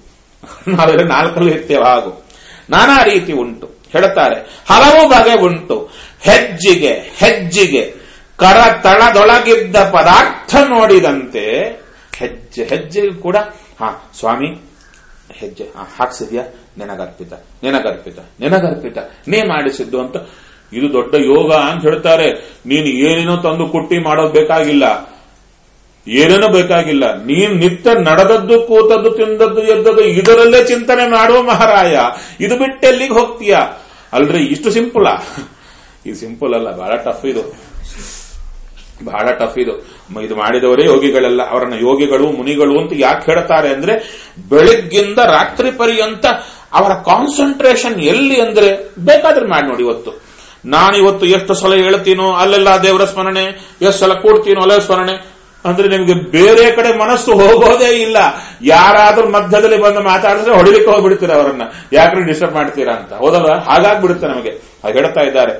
ನಾವೆಲ್ಲ ನಾಲ್ಕಲ್ಲೂ ಇರ್ತೇವೆ ಹಾಗೂ ನಾನಾ ರೀತಿ ಉಂಟು ಹೇಳುತ್ತಾರೆ ಹಲವು ಬಗೆ ಉಂಟು ಹೆಜ್ಜಿಗೆ ಹೆಜ್ಜಿಗೆ ಕರ ತಳದೊಳಗಿದ್ದ ಪದಾರ್ಥ ನೋಡಿದಂತೆ ಹೆಜ್ಜೆ ಹೆಜ್ಜೆಗೂ ಕೂಡ ಹಾ ಸ್ವಾಮಿ ಹೆಜ್ಜೆ ಹಾ, ಹಾಕ್ಸಿದ್ಯಾ ನೆನಗರ್ಪಿತ ನೆನಗರ್ಪಿತ ನೆನಗರ್ಪಿತ ನೀ ಮಾಡಿಸಿದ್ದು ಅಂತ ಇದು ದೊಡ್ಡ ಯೋಗ ಅಂತ ಹೇಳ್ತಾರೆ ನೀನು ಏನೇನೋ ತಂದು ಕುಟ್ಟಿ ಮಾಡೋದು ಬೇಕಾಗಿಲ್ಲ ಏನೇನೋ ಬೇಕಾಗಿಲ್ಲ ನೀನ್ ನಿತ್ಯ ನಡೆದದ್ದು ಕೂತದ್ದು ತಿಂದದ್ದು ಎದ್ದದ್ದು ಇದರಲ್ಲೇ ಚಿಂತನೆ ಮಾಡುವ ಮಹಾರಾಯ ಇದು ಬಿಟ್ಟು ಎಲ್ಲಿಗೆ ಹೋಗ್ತೀಯ ಅಲ್ರಿ ಇಷ್ಟು ಸಿಂಪಲ್ ಇದು ಸಿಂಪಲ್ ಅಲ್ಲ ಬಹಳ ಟಫ್ ಇದು ಬಹಳ ಟಫ್ ಇದು ಮ- ಇದು ಮಾಡಿದವರೇ ಯೋಗಿಗಳೆಲ್ಲ ಅವರನ್ನ ಯೋಗಿಗಳು ಮುನಿಗಳು ಅಂತ ಯಾಕೆ ಹೇಳ್ತಾರೆ ಅಂದ್ರೆ ಬೆಳಿಗ್ಗಿಂದ ರಾತ್ರಿ ಪರ್ಯಂತ ಅವರ ಕಾನ್ಸಂಟ್ರೇಷನ್ ಎಲ್ಲಿ ಅಂದ್ರೆ ಬೇಕಾದ್ರೆ ಮಾಡಿ ನೋಡಿ ಇವತ್ತು ನಾನು ಇವತ್ತು ಎಷ್ಟು ಸಲ ಹೇಳ್ತೀನೋ ಅಲ್ಲೆಲ್ಲ ದೇವರ ಸ್ಮರಣೆ ಎಷ್ಟು ಸಲ ಕೂಡ್ತೀನೋ ಅಲ್ಲೇ ಸ್ಮರಣೆ ಅಂದ್ರೆ ನಿಮ್ಗೆ ಬೇರೆ ಕಡೆ ಮನಸ್ಸು ಹೋಗೋದೇ ಇಲ್ಲ ಯಾರಾದ್ರೂ ಮಧ್ಯದಲ್ಲಿ ಬಂದು ಮಾತಾಡಿದ್ರೆ ಹೊಡಿಲಿಕ್ಕೆ ಹೋಗ್ಬಿಡ್ತೀರ ಅವರನ್ನ ಯಾಕ್ರೆ ಡಿಸ್ಟರ್ಬ್ ಮಾಡ್ತೀರಾ ಅಂತ ಹೌದಲ್ವಾ ಹಾಗಾಗ್ಬಿಡುತ್ತೆ ನಮಗೆ ಹಾಗೆ ಹೇಳ್ತಾ ಇದ್ದಾರೆ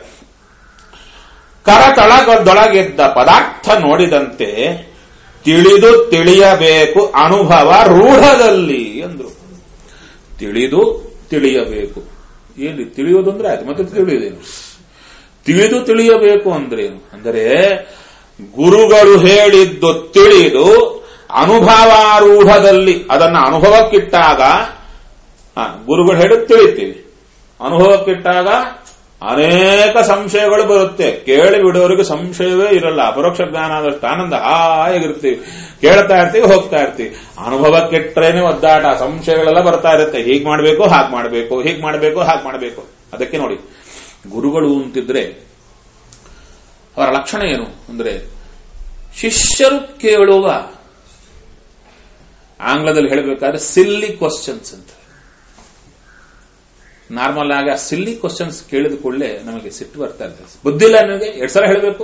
ಕರತಳಗದೊಳಗೆದ್ದ ಪದಾರ್ಥ ನೋಡಿದಂತೆ ತಿಳಿದು ತಿಳಿಯಬೇಕು ಅನುಭವ ರೂಢದಲ್ಲಿ ಅಂದ್ರು ತಿಳಿದು ತಿಳಿಯಬೇಕು ಏನು ತಿಳಿಯೋದು ಅಂದ್ರೆ ಆಯ್ತು ಮತ್ತೆ ತಿಳಿಯೋದೇನು ತಿಳಿದು ತಿಳಿಯಬೇಕು ಅಂದ್ರೇನು ಅಂದರೆ ಗುರುಗಳು ಹೇಳಿದ್ದು ತಿಳಿದು ಅನುಭವಾರೂಢದಲ್ಲಿ ಅದನ್ನ ಅನುಭವಕ್ಕಿಟ್ಟಾಗ ಆ, ಗುರುಗಳು ಹೇಳಿದ್ ತಿಳಿತೀವಿ ಅನುಭವಕ್ಕಿಟ್ಟಾಗ ಅನೇಕ ಸಂಶಯಗಳು ಬರುತ್ತೆ ಕೇಳಿ ಬಿಡೋರಿಗೆ ಸಂಶಯವೇ ಇರಲ್ಲ ಅಪರೋಕ್ಷ ಜ್ಞಾನ ಆದಷ್ಟು ಆನಂದ ಹಾಯಾಗಿರ್ತೀವಿ ಕೇಳ್ತಾ ಇರ್ತೀವಿ ಹೋಗ್ತಾ ಇರ್ತೀವಿ ಅನುಭವಕ್ಕಿಟ್ರೇನೆ ಒದ್ದಾಟ ಸಂಶಯಗಳೆಲ್ಲ ಬರ್ತಾ ಇರುತ್ತೆ ಹೀಗ್ ಮಾಡಬೇಕು ಹಾಗೆ ಮಾಡಬೇಕು ಹೀಗ್ ಮಾಡಬೇಕು ಹಾಗೆ ಮಾಡಬೇಕು ಅದಕ್ಕೆ ನೋಡಿ ಗುರುಗಳು ಅಂತಿದ್ರೆ ಅವರ ಲಕ್ಷಣ ಏನು ಅಂದ್ರೆ ಶಿಷ್ಯರು ಕೇಳುವ ಆಂಗ್ಲದಲ್ಲಿ ಹೇಳಬೇಕಾದ್ರೆ ಸಿಲ್ಲಿ ಕ್ವಶನ್ಸ್ ಅಂತ ನಾರ್ಮಲ್ ಆಗಿ ಆ ಸಿಲ್ಲಿ ಕ್ವಶನ್ಸ್ ಕೇಳಿದ ಕೂಡಲೇ ನಮಗೆ ಸಿಟ್ಟು ಬರ್ತಾ ಇರ್ತದೆ ಬುದ್ಧಿಲ್ಲ ನನಗೆ ಎರಡ್ ಸಲ ಹೇಳಬೇಕು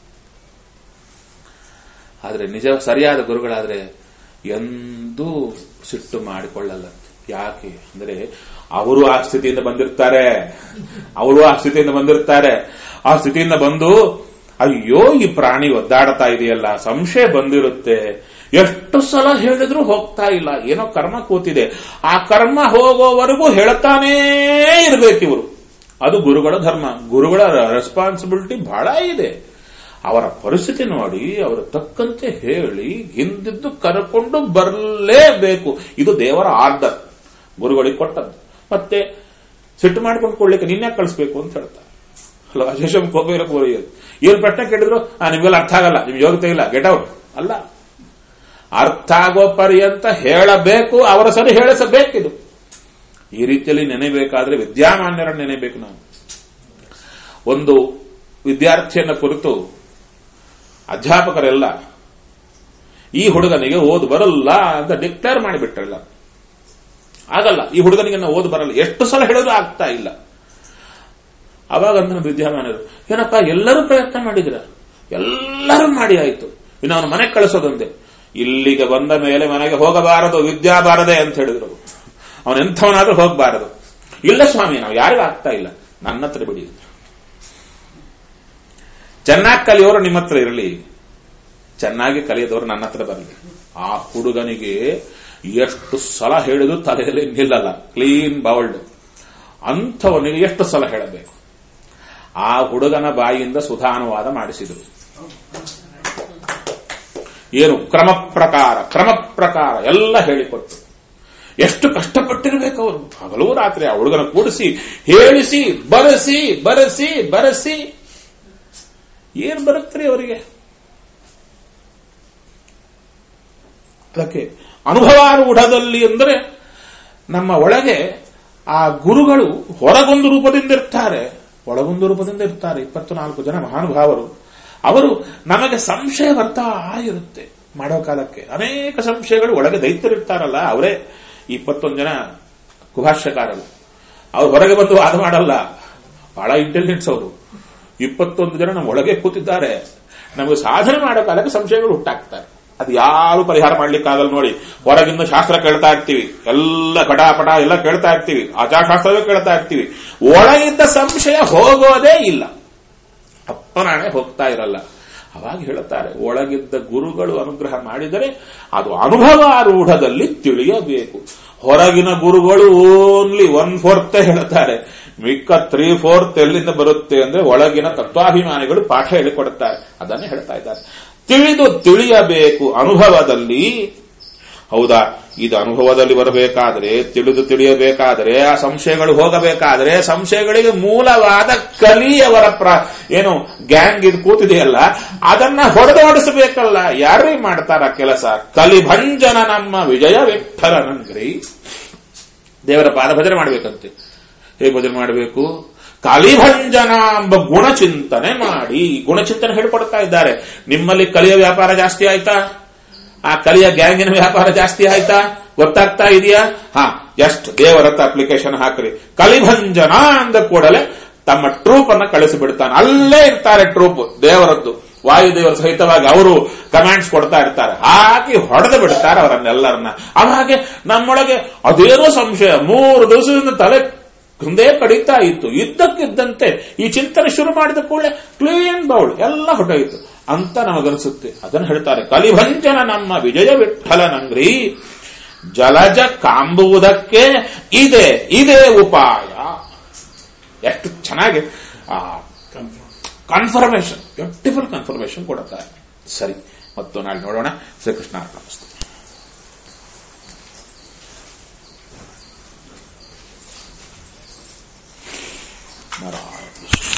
ಆದ್ರೆ ನಿಜ ಸರಿಯಾದ ಗುರುಗಳಾದ್ರೆ ಎಂದೂ ಸಿಟ್ಟು ಮಾಡಿಕೊಳ್ಳಲ್ಲ ಯಾಕೆ ಅಂದ್ರೆ ಅವರು ಆ ಸ್ಥಿತಿಯಿಂದ ಬಂದಿರ್ತಾರೆ ಅವರು ಆ ಸ್ಥಿತಿಯಿಂದ ಬಂದಿರ್ತಾರೆ ಆ ಸ್ಥಿತಿಯಿಂದ ಬಂದು ಅಯ್ಯೋ ಈ ಪ್ರಾಣಿ ಒದ್ದಾಡ್ತಾ ಇದೆಯಲ್ಲ ಸಂಶಯ ಬಂದಿರುತ್ತೆ ಎಷ್ಟು ಸಲ ಹೇಳಿದ್ರು ಹೋಗ್ತಾ ಇಲ್ಲ ಏನೋ ಕರ್ಮ ಕೂತಿದೆ ಆ ಕರ್ಮ ಹೋಗೋವರೆಗೂ ಹೇಳ್ತಾನೇ ಇರಬೇಕಿವರು ಅದು ಗುರುಗಳ ಧರ್ಮ ಗುರುಗಳ ರೆಸ್ಪಾನ್ಸಿಬಿಲಿಟಿ ಬಹಳ ಇದೆ ಅವರ ಪರಿಸ್ಥಿತಿ ನೋಡಿ ಅವರ ತಕ್ಕಂತೆ ಹೇಳಿ ಹಿಂದಿದ್ದು ಕರ್ಕೊಂಡು ಬರಲೇಬೇಕು ಇದು ದೇವರ ಆರ್ಡರ್ ಗುರುಗಳಿಗೆ ಕೊಟ್ಟದ್ದು ಮತ್ತೆ ಸಿಟ್ಟು ಮಾಡ್ಕೊಂಡು ಕೊಡ್ಲಿಕ್ಕೆ ನಿನ್ನೆ ಕಳಿಸ್ಬೇಕು ಅಂತ ಹೇಳ್ತಾರೆ ಅಲ್ವಾ ಶೇಷಂ ಕೋಪೇರ ಕೋರಿಯದು ಏನ್ ಪ್ರಶ್ನೆ ಕೇಳಿದ್ರು ಆ ನಿಮ್ಗೆಲ್ಲ ಅರ್ಥ ಆಗಲ್ಲ ನಿಮ್ಗೆ ಯೋಗ್ಯತೆ ಇಲ್ಲ ಗೆಟ್ ಔಟ್ ಅಲ್ಲ ಅರ್ಥ ಆಗೋ ಪರ್ಯಂತ ಹೇಳಬೇಕು ಅವರ ಸರಿ ಹೇಳಿಸಬೇಕಿದು ಈ ರೀತಿಯಲ್ಲಿ ನೆನೆಬೇಕಾದ್ರೆ ವಿದ್ಯಾಮಾನ್ಯರನ್ನು ನೆನೆಬೇಕು ನಾವು ಒಂದು ವಿದ್ಯಾರ್ಥಿಯನ್ನ ಕುರಿತು ಅಧ್ಯಾಪಕರೆಲ್ಲ ಈ ಹುಡುಗನಿಗೆ ಓದು ಬರಲ್ಲ ಅಂತ ಡಿಕ್ಲೇರ್ ಮಾಡಿಬಿಟ್ರಲ್ಲ ಆಗಲ್ಲ ಈ ಹುಡುಗನಿಗೆ ನಾವು ಓದು ಬರಲ್ಲ ಎಷ್ಟು ಸಲ ಹೇಳಿದ್ರು ಆಗ್ತಾ ಇಲ್ಲ ಅವಾಗ ಅಂದ್ರೆ ವಿದ್ಯಾಮಾನರು ಏನಪ್ಪ ಎಲ್ಲರೂ ಪ್ರಯತ್ನ ಮಾಡಿದ್ರ ಎಲ್ಲರೂ ಮಾಡಿ ಆಯ್ತು ಇನ್ನು ಅವನ ಮನೆಗೆ ಕಳಿಸೋದೊಂದೇ ಇಲ್ಲಿಗೆ ಬಂದ ಮೇಲೆ ಮನೆಗೆ ಹೋಗಬಾರದು ವಿದ್ಯಾ ಬಾರದೆ ಅಂತ ಹೇಳಿದ್ರು ಅವನ ಎಂಥವನಾದ್ರೂ ಹೋಗಬಾರದು ಇಲ್ಲ ಸ್ವಾಮಿ ನಾವು ಯಾರಿಗೂ ಆಗ್ತಾ ಇಲ್ಲ ನನ್ನ ಹತ್ರ ಬಿಡಿ ಚೆನ್ನಾಗಿ ಕಲಿಯೋರು ನಿಮ್ಮ ಹತ್ರ ಇರಲಿ ಚೆನ್ನಾಗಿ ಕಲಿಯದವರು ನನ್ನ ಹತ್ರ ಬರಲಿ ಆ ಹುಡುಗನಿಗೆ ಎಷ್ಟು ಸಲ ಹೇಳಿದ್ರು ತಲೆಯಲ್ಲಿ ನಿಲ್ಲಲ್ಲ ಕ್ಲೀನ್ ಬೌಲ್ಡ್ ಅಂಥವನಿಗೆ ಎಷ್ಟು ಸಲ ಹೇಳಬೇಕು ಆ ಹುಡುಗನ ಬಾಯಿಯಿಂದ ಸುಧಾನುವಾದ ಮಾಡಿಸಿದರು ಏನು ಕ್ರಮ ಪ್ರಕಾರ ಕ್ರಮ ಪ್ರಕಾರ ಎಲ್ಲ ಹೇಳಿಕೊಟ್ಟು ಎಷ್ಟು ಕಷ್ಟಪಟ್ಟಿರ್ಬೇಕು ಅವರು ಹಗಲು ರಾತ್ರಿ ಆ ಹುಡುಗನ ಕೂಡಿಸಿ ಹೇಳಿಸಿ ಬರೆಸಿ ಬರೆಸಿ ಬರೆಸಿ ಏನ್ ಬರುತ್ತೀರಿ ಅವರಿಗೆ ಅದಕ್ಕೆ ಅನುಭವಾರೂಢದಲ್ಲಿ ಅಂದರೆ ನಮ್ಮ ಒಳಗೆ ಆ ಗುರುಗಳು ಹೊರಗೊಂದು ರೂಪದಿಂದ ಇರ್ತಾರೆ ಒಳಗೊಂದು ರೂಪದಿಂದ ಇರ್ತಾರೆ ಇಪ್ಪತ್ತು ನಾಲ್ಕು ಜನ ಮಹಾನುಭಾವರು ಅವರು ನಮಗೆ ಸಂಶಯ ಬರ್ತಾ ಇರುತ್ತೆ ಮಾಡೋ ಕಾಲಕ್ಕೆ ಅನೇಕ ಸಂಶಯಗಳು ಒಳಗೆ ದೈತ್ಯರಿರ್ತಾರಲ್ಲ ಅವರೇ ಇಪ್ಪತ್ತೊಂದು ಜನ ಕುಭಾಷ್ಯಕಾರರು ಅವ್ರು ಹೊರಗೆ ಬಂದು ವಾದ ಮಾಡಲ್ಲ ಬಹಳ ಇಂಟೆಲಿಜೆನ್ಸ್ ಅವರು ಇಪ್ಪತ್ತೊಂದು ಜನ ನಮ್ಮ ಒಳಗೆ ಕೂತಿದ್ದಾರೆ ನಮಗೆ ಸಾಧನೆ ಮಾಡೋ ಕಾಲಕ್ಕೆ ಸಂಶಯಗಳು ಹುಟ್ಟಾಕ್ತಾರೆ ಅದು ಯಾರು ಪರಿಹಾರ ಮಾಡ್ಲಿಕ್ಕಾಗಲ್ಲ ನೋಡಿ ಹೊರಗಿಂದ ಶಾಸ್ತ್ರ ಕೇಳ್ತಾ ಇರ್ತೀವಿ ಎಲ್ಲ ಕಟಾಪಟ ಎಲ್ಲ ಕೇಳ್ತಾ ಇರ್ತೀವಿ ಆಚಾರಶಾಸ್ತ್ರವೇ ಕೇಳ್ತಾ ಇರ್ತೀವಿ ಒಳಗಿದ್ದ ಸಂಶಯ ಹೋಗೋದೇ ಇಲ್ಲ ಅಪ್ಪನಾಣೆ ಹೋಗ್ತಾ ಇರಲ್ಲ ಅವಾಗ ಹೇಳುತ್ತಾರೆ ಒಳಗಿದ್ದ ಗುರುಗಳು ಅನುಗ್ರಹ ಮಾಡಿದರೆ ಅದು ಅನುಭವಾರೂಢದಲ್ಲಿ ತಿಳಿಯಬೇಕು ಹೊರಗಿನ ಗುರುಗಳು ಓನ್ಲಿ ಒನ್ ಫೋರ್ತ್ ಹೇಳ್ತಾರೆ ಮಿಕ್ಕ ತ್ರೀ ಫೋರ್ತ್ ಎಲ್ಲಿಂದ ಬರುತ್ತೆ ಅಂದ್ರೆ ಒಳಗಿನ ತತ್ವಾಭಿಮಾನಿಗಳು ಪಾಠ ಹೇಳಿಕೊಡುತ್ತಾರೆ ಅದನ್ನೇ ಹೇಳ್ತಾ ಇದ್ದಾರೆ ತಿಳಿದು ತಿಳಿಯಬೇಕು ಅನುಭವದಲ್ಲಿ ಹೌದಾ ಇದು ಅನುಭವದಲ್ಲಿ ಬರಬೇಕಾದ್ರೆ ತಿಳಿದು ತಿಳಿಯಬೇಕಾದ್ರೆ ಆ ಸಂಶಯಗಳು ಹೋಗಬೇಕಾದ್ರೆ ಸಂಶಯಗಳಿಗೆ ಮೂಲವಾದ ಕಲಿಯವರ ಪ್ರ ಏನು ಗ್ಯಾಂಗ್ ಇದು ಕೂತಿದೆಯಲ್ಲ ಅದನ್ನ ಹೊಡೆದೋಡಿಸಬೇಕಲ್ಲ ಯಾರೇ ಮಾಡ್ತಾರ ಕೆಲಸ ಕಲಿಭಂಜನ ನಮ್ಮ ವಿಜಯ ವಿಠಲನಂಗ್ರಿ ದೇವರ ಪಾದ ಭಜನೆ ಮಾಡಬೇಕಂತೆ ಹೇಗೆ ಭಜನೆ ಮಾಡಬೇಕು ಕಲಿಭಂಜನ ಎಂಬ ಗುಣಚಿಂತನೆ ಮಾಡಿ ಗುಣಚಿಂತನೆ ಹೇಳ್ಕೊಡ್ತಾ ಇದ್ದಾರೆ ನಿಮ್ಮಲ್ಲಿ ಕಲಿಯ ವ್ಯಾಪಾರ ಜಾಸ್ತಿ ಆಯ್ತಾ ಆ ಕಲಿಯ ಗ್ಯಾಂಗಿನ ವ್ಯಾಪಾರ ಜಾಸ್ತಿ ಆಯ್ತಾ ಗೊತ್ತಾಗ್ತಾ ಇದೆಯಾ ಹಾ ಎಷ್ಟು ದೇವರತ್ತ ಅಪ್ಲಿಕೇಶನ್ ಹಾಕ್ರಿ ಕಲಿಭಂಜನ ಅಂದ ಕೂಡಲೇ ತಮ್ಮ ಟ್ರೂಪ್ ಅನ್ನ ಕಳಿಸಿಬಿಡ್ತಾನೆ ಅಲ್ಲೇ ಇರ್ತಾರೆ ಟ್ರೂಪ್ ದೇವರದ್ದು ವಾಯುದೇವರ ಸಹಿತವಾಗಿ ಅವರು ಕಮಾಂಡ್ಸ್ ಕೊಡ್ತಾ ಇರ್ತಾರೆ ಹಾಕಿ ಹೊಡೆದು ಬಿಡ್ತಾರೆ ಅವರನ್ನೆಲ್ಲರನ್ನ ಹಾಗೆ ನಮ್ಮೊಳಗೆ ಅದೇನೋ ಸಂಶಯ ಮೂರು ದಿವಸದಿಂದ ತಲೆ ಹಿಂದೆ ಕಡಿತಾ ಇತ್ತು ಇದ್ದಕ್ಕಿದ್ದಂತೆ ಈ ಚಿಂತನೆ ಶುರು ಮಾಡಿದ ಕೂಡಲೇ ಕ್ಲೀನ್ ಬೌಲ್ ಎಲ್ಲ ಹೊಟ್ಟೋಯಿತು ಅಂತ ನಮಗನಿಸುತ್ತೆ ಅದನ್ನು ಹೇಳ್ತಾರೆ ಕಲಿಭಂಜನ ನಮ್ಮ ವಿಜಯ ವಿಠಲನಂಗ್ರಿ ಜಲಜ ಕಾಂಬುವುದಕ್ಕೆ ಇದೆ ಇದೇ ಉಪಾಯ ಎಷ್ಟು ಚೆನ್ನಾಗಿ ಕನ್ಫರ್ಮೇಶನ್ ಬ್ಯೂಟಿಫುಲ್ ಕನ್ಫರ್ಮೇಶನ್ ಕೊಡುತ್ತಾರೆ ಸರಿ ಮತ್ತು ನಾಳೆ ನೋಡೋಣ ಶ್ರೀಕೃಷ್ಣ ಅರ್ಪಣಿಸ್ತು ನಾರಾಯಣ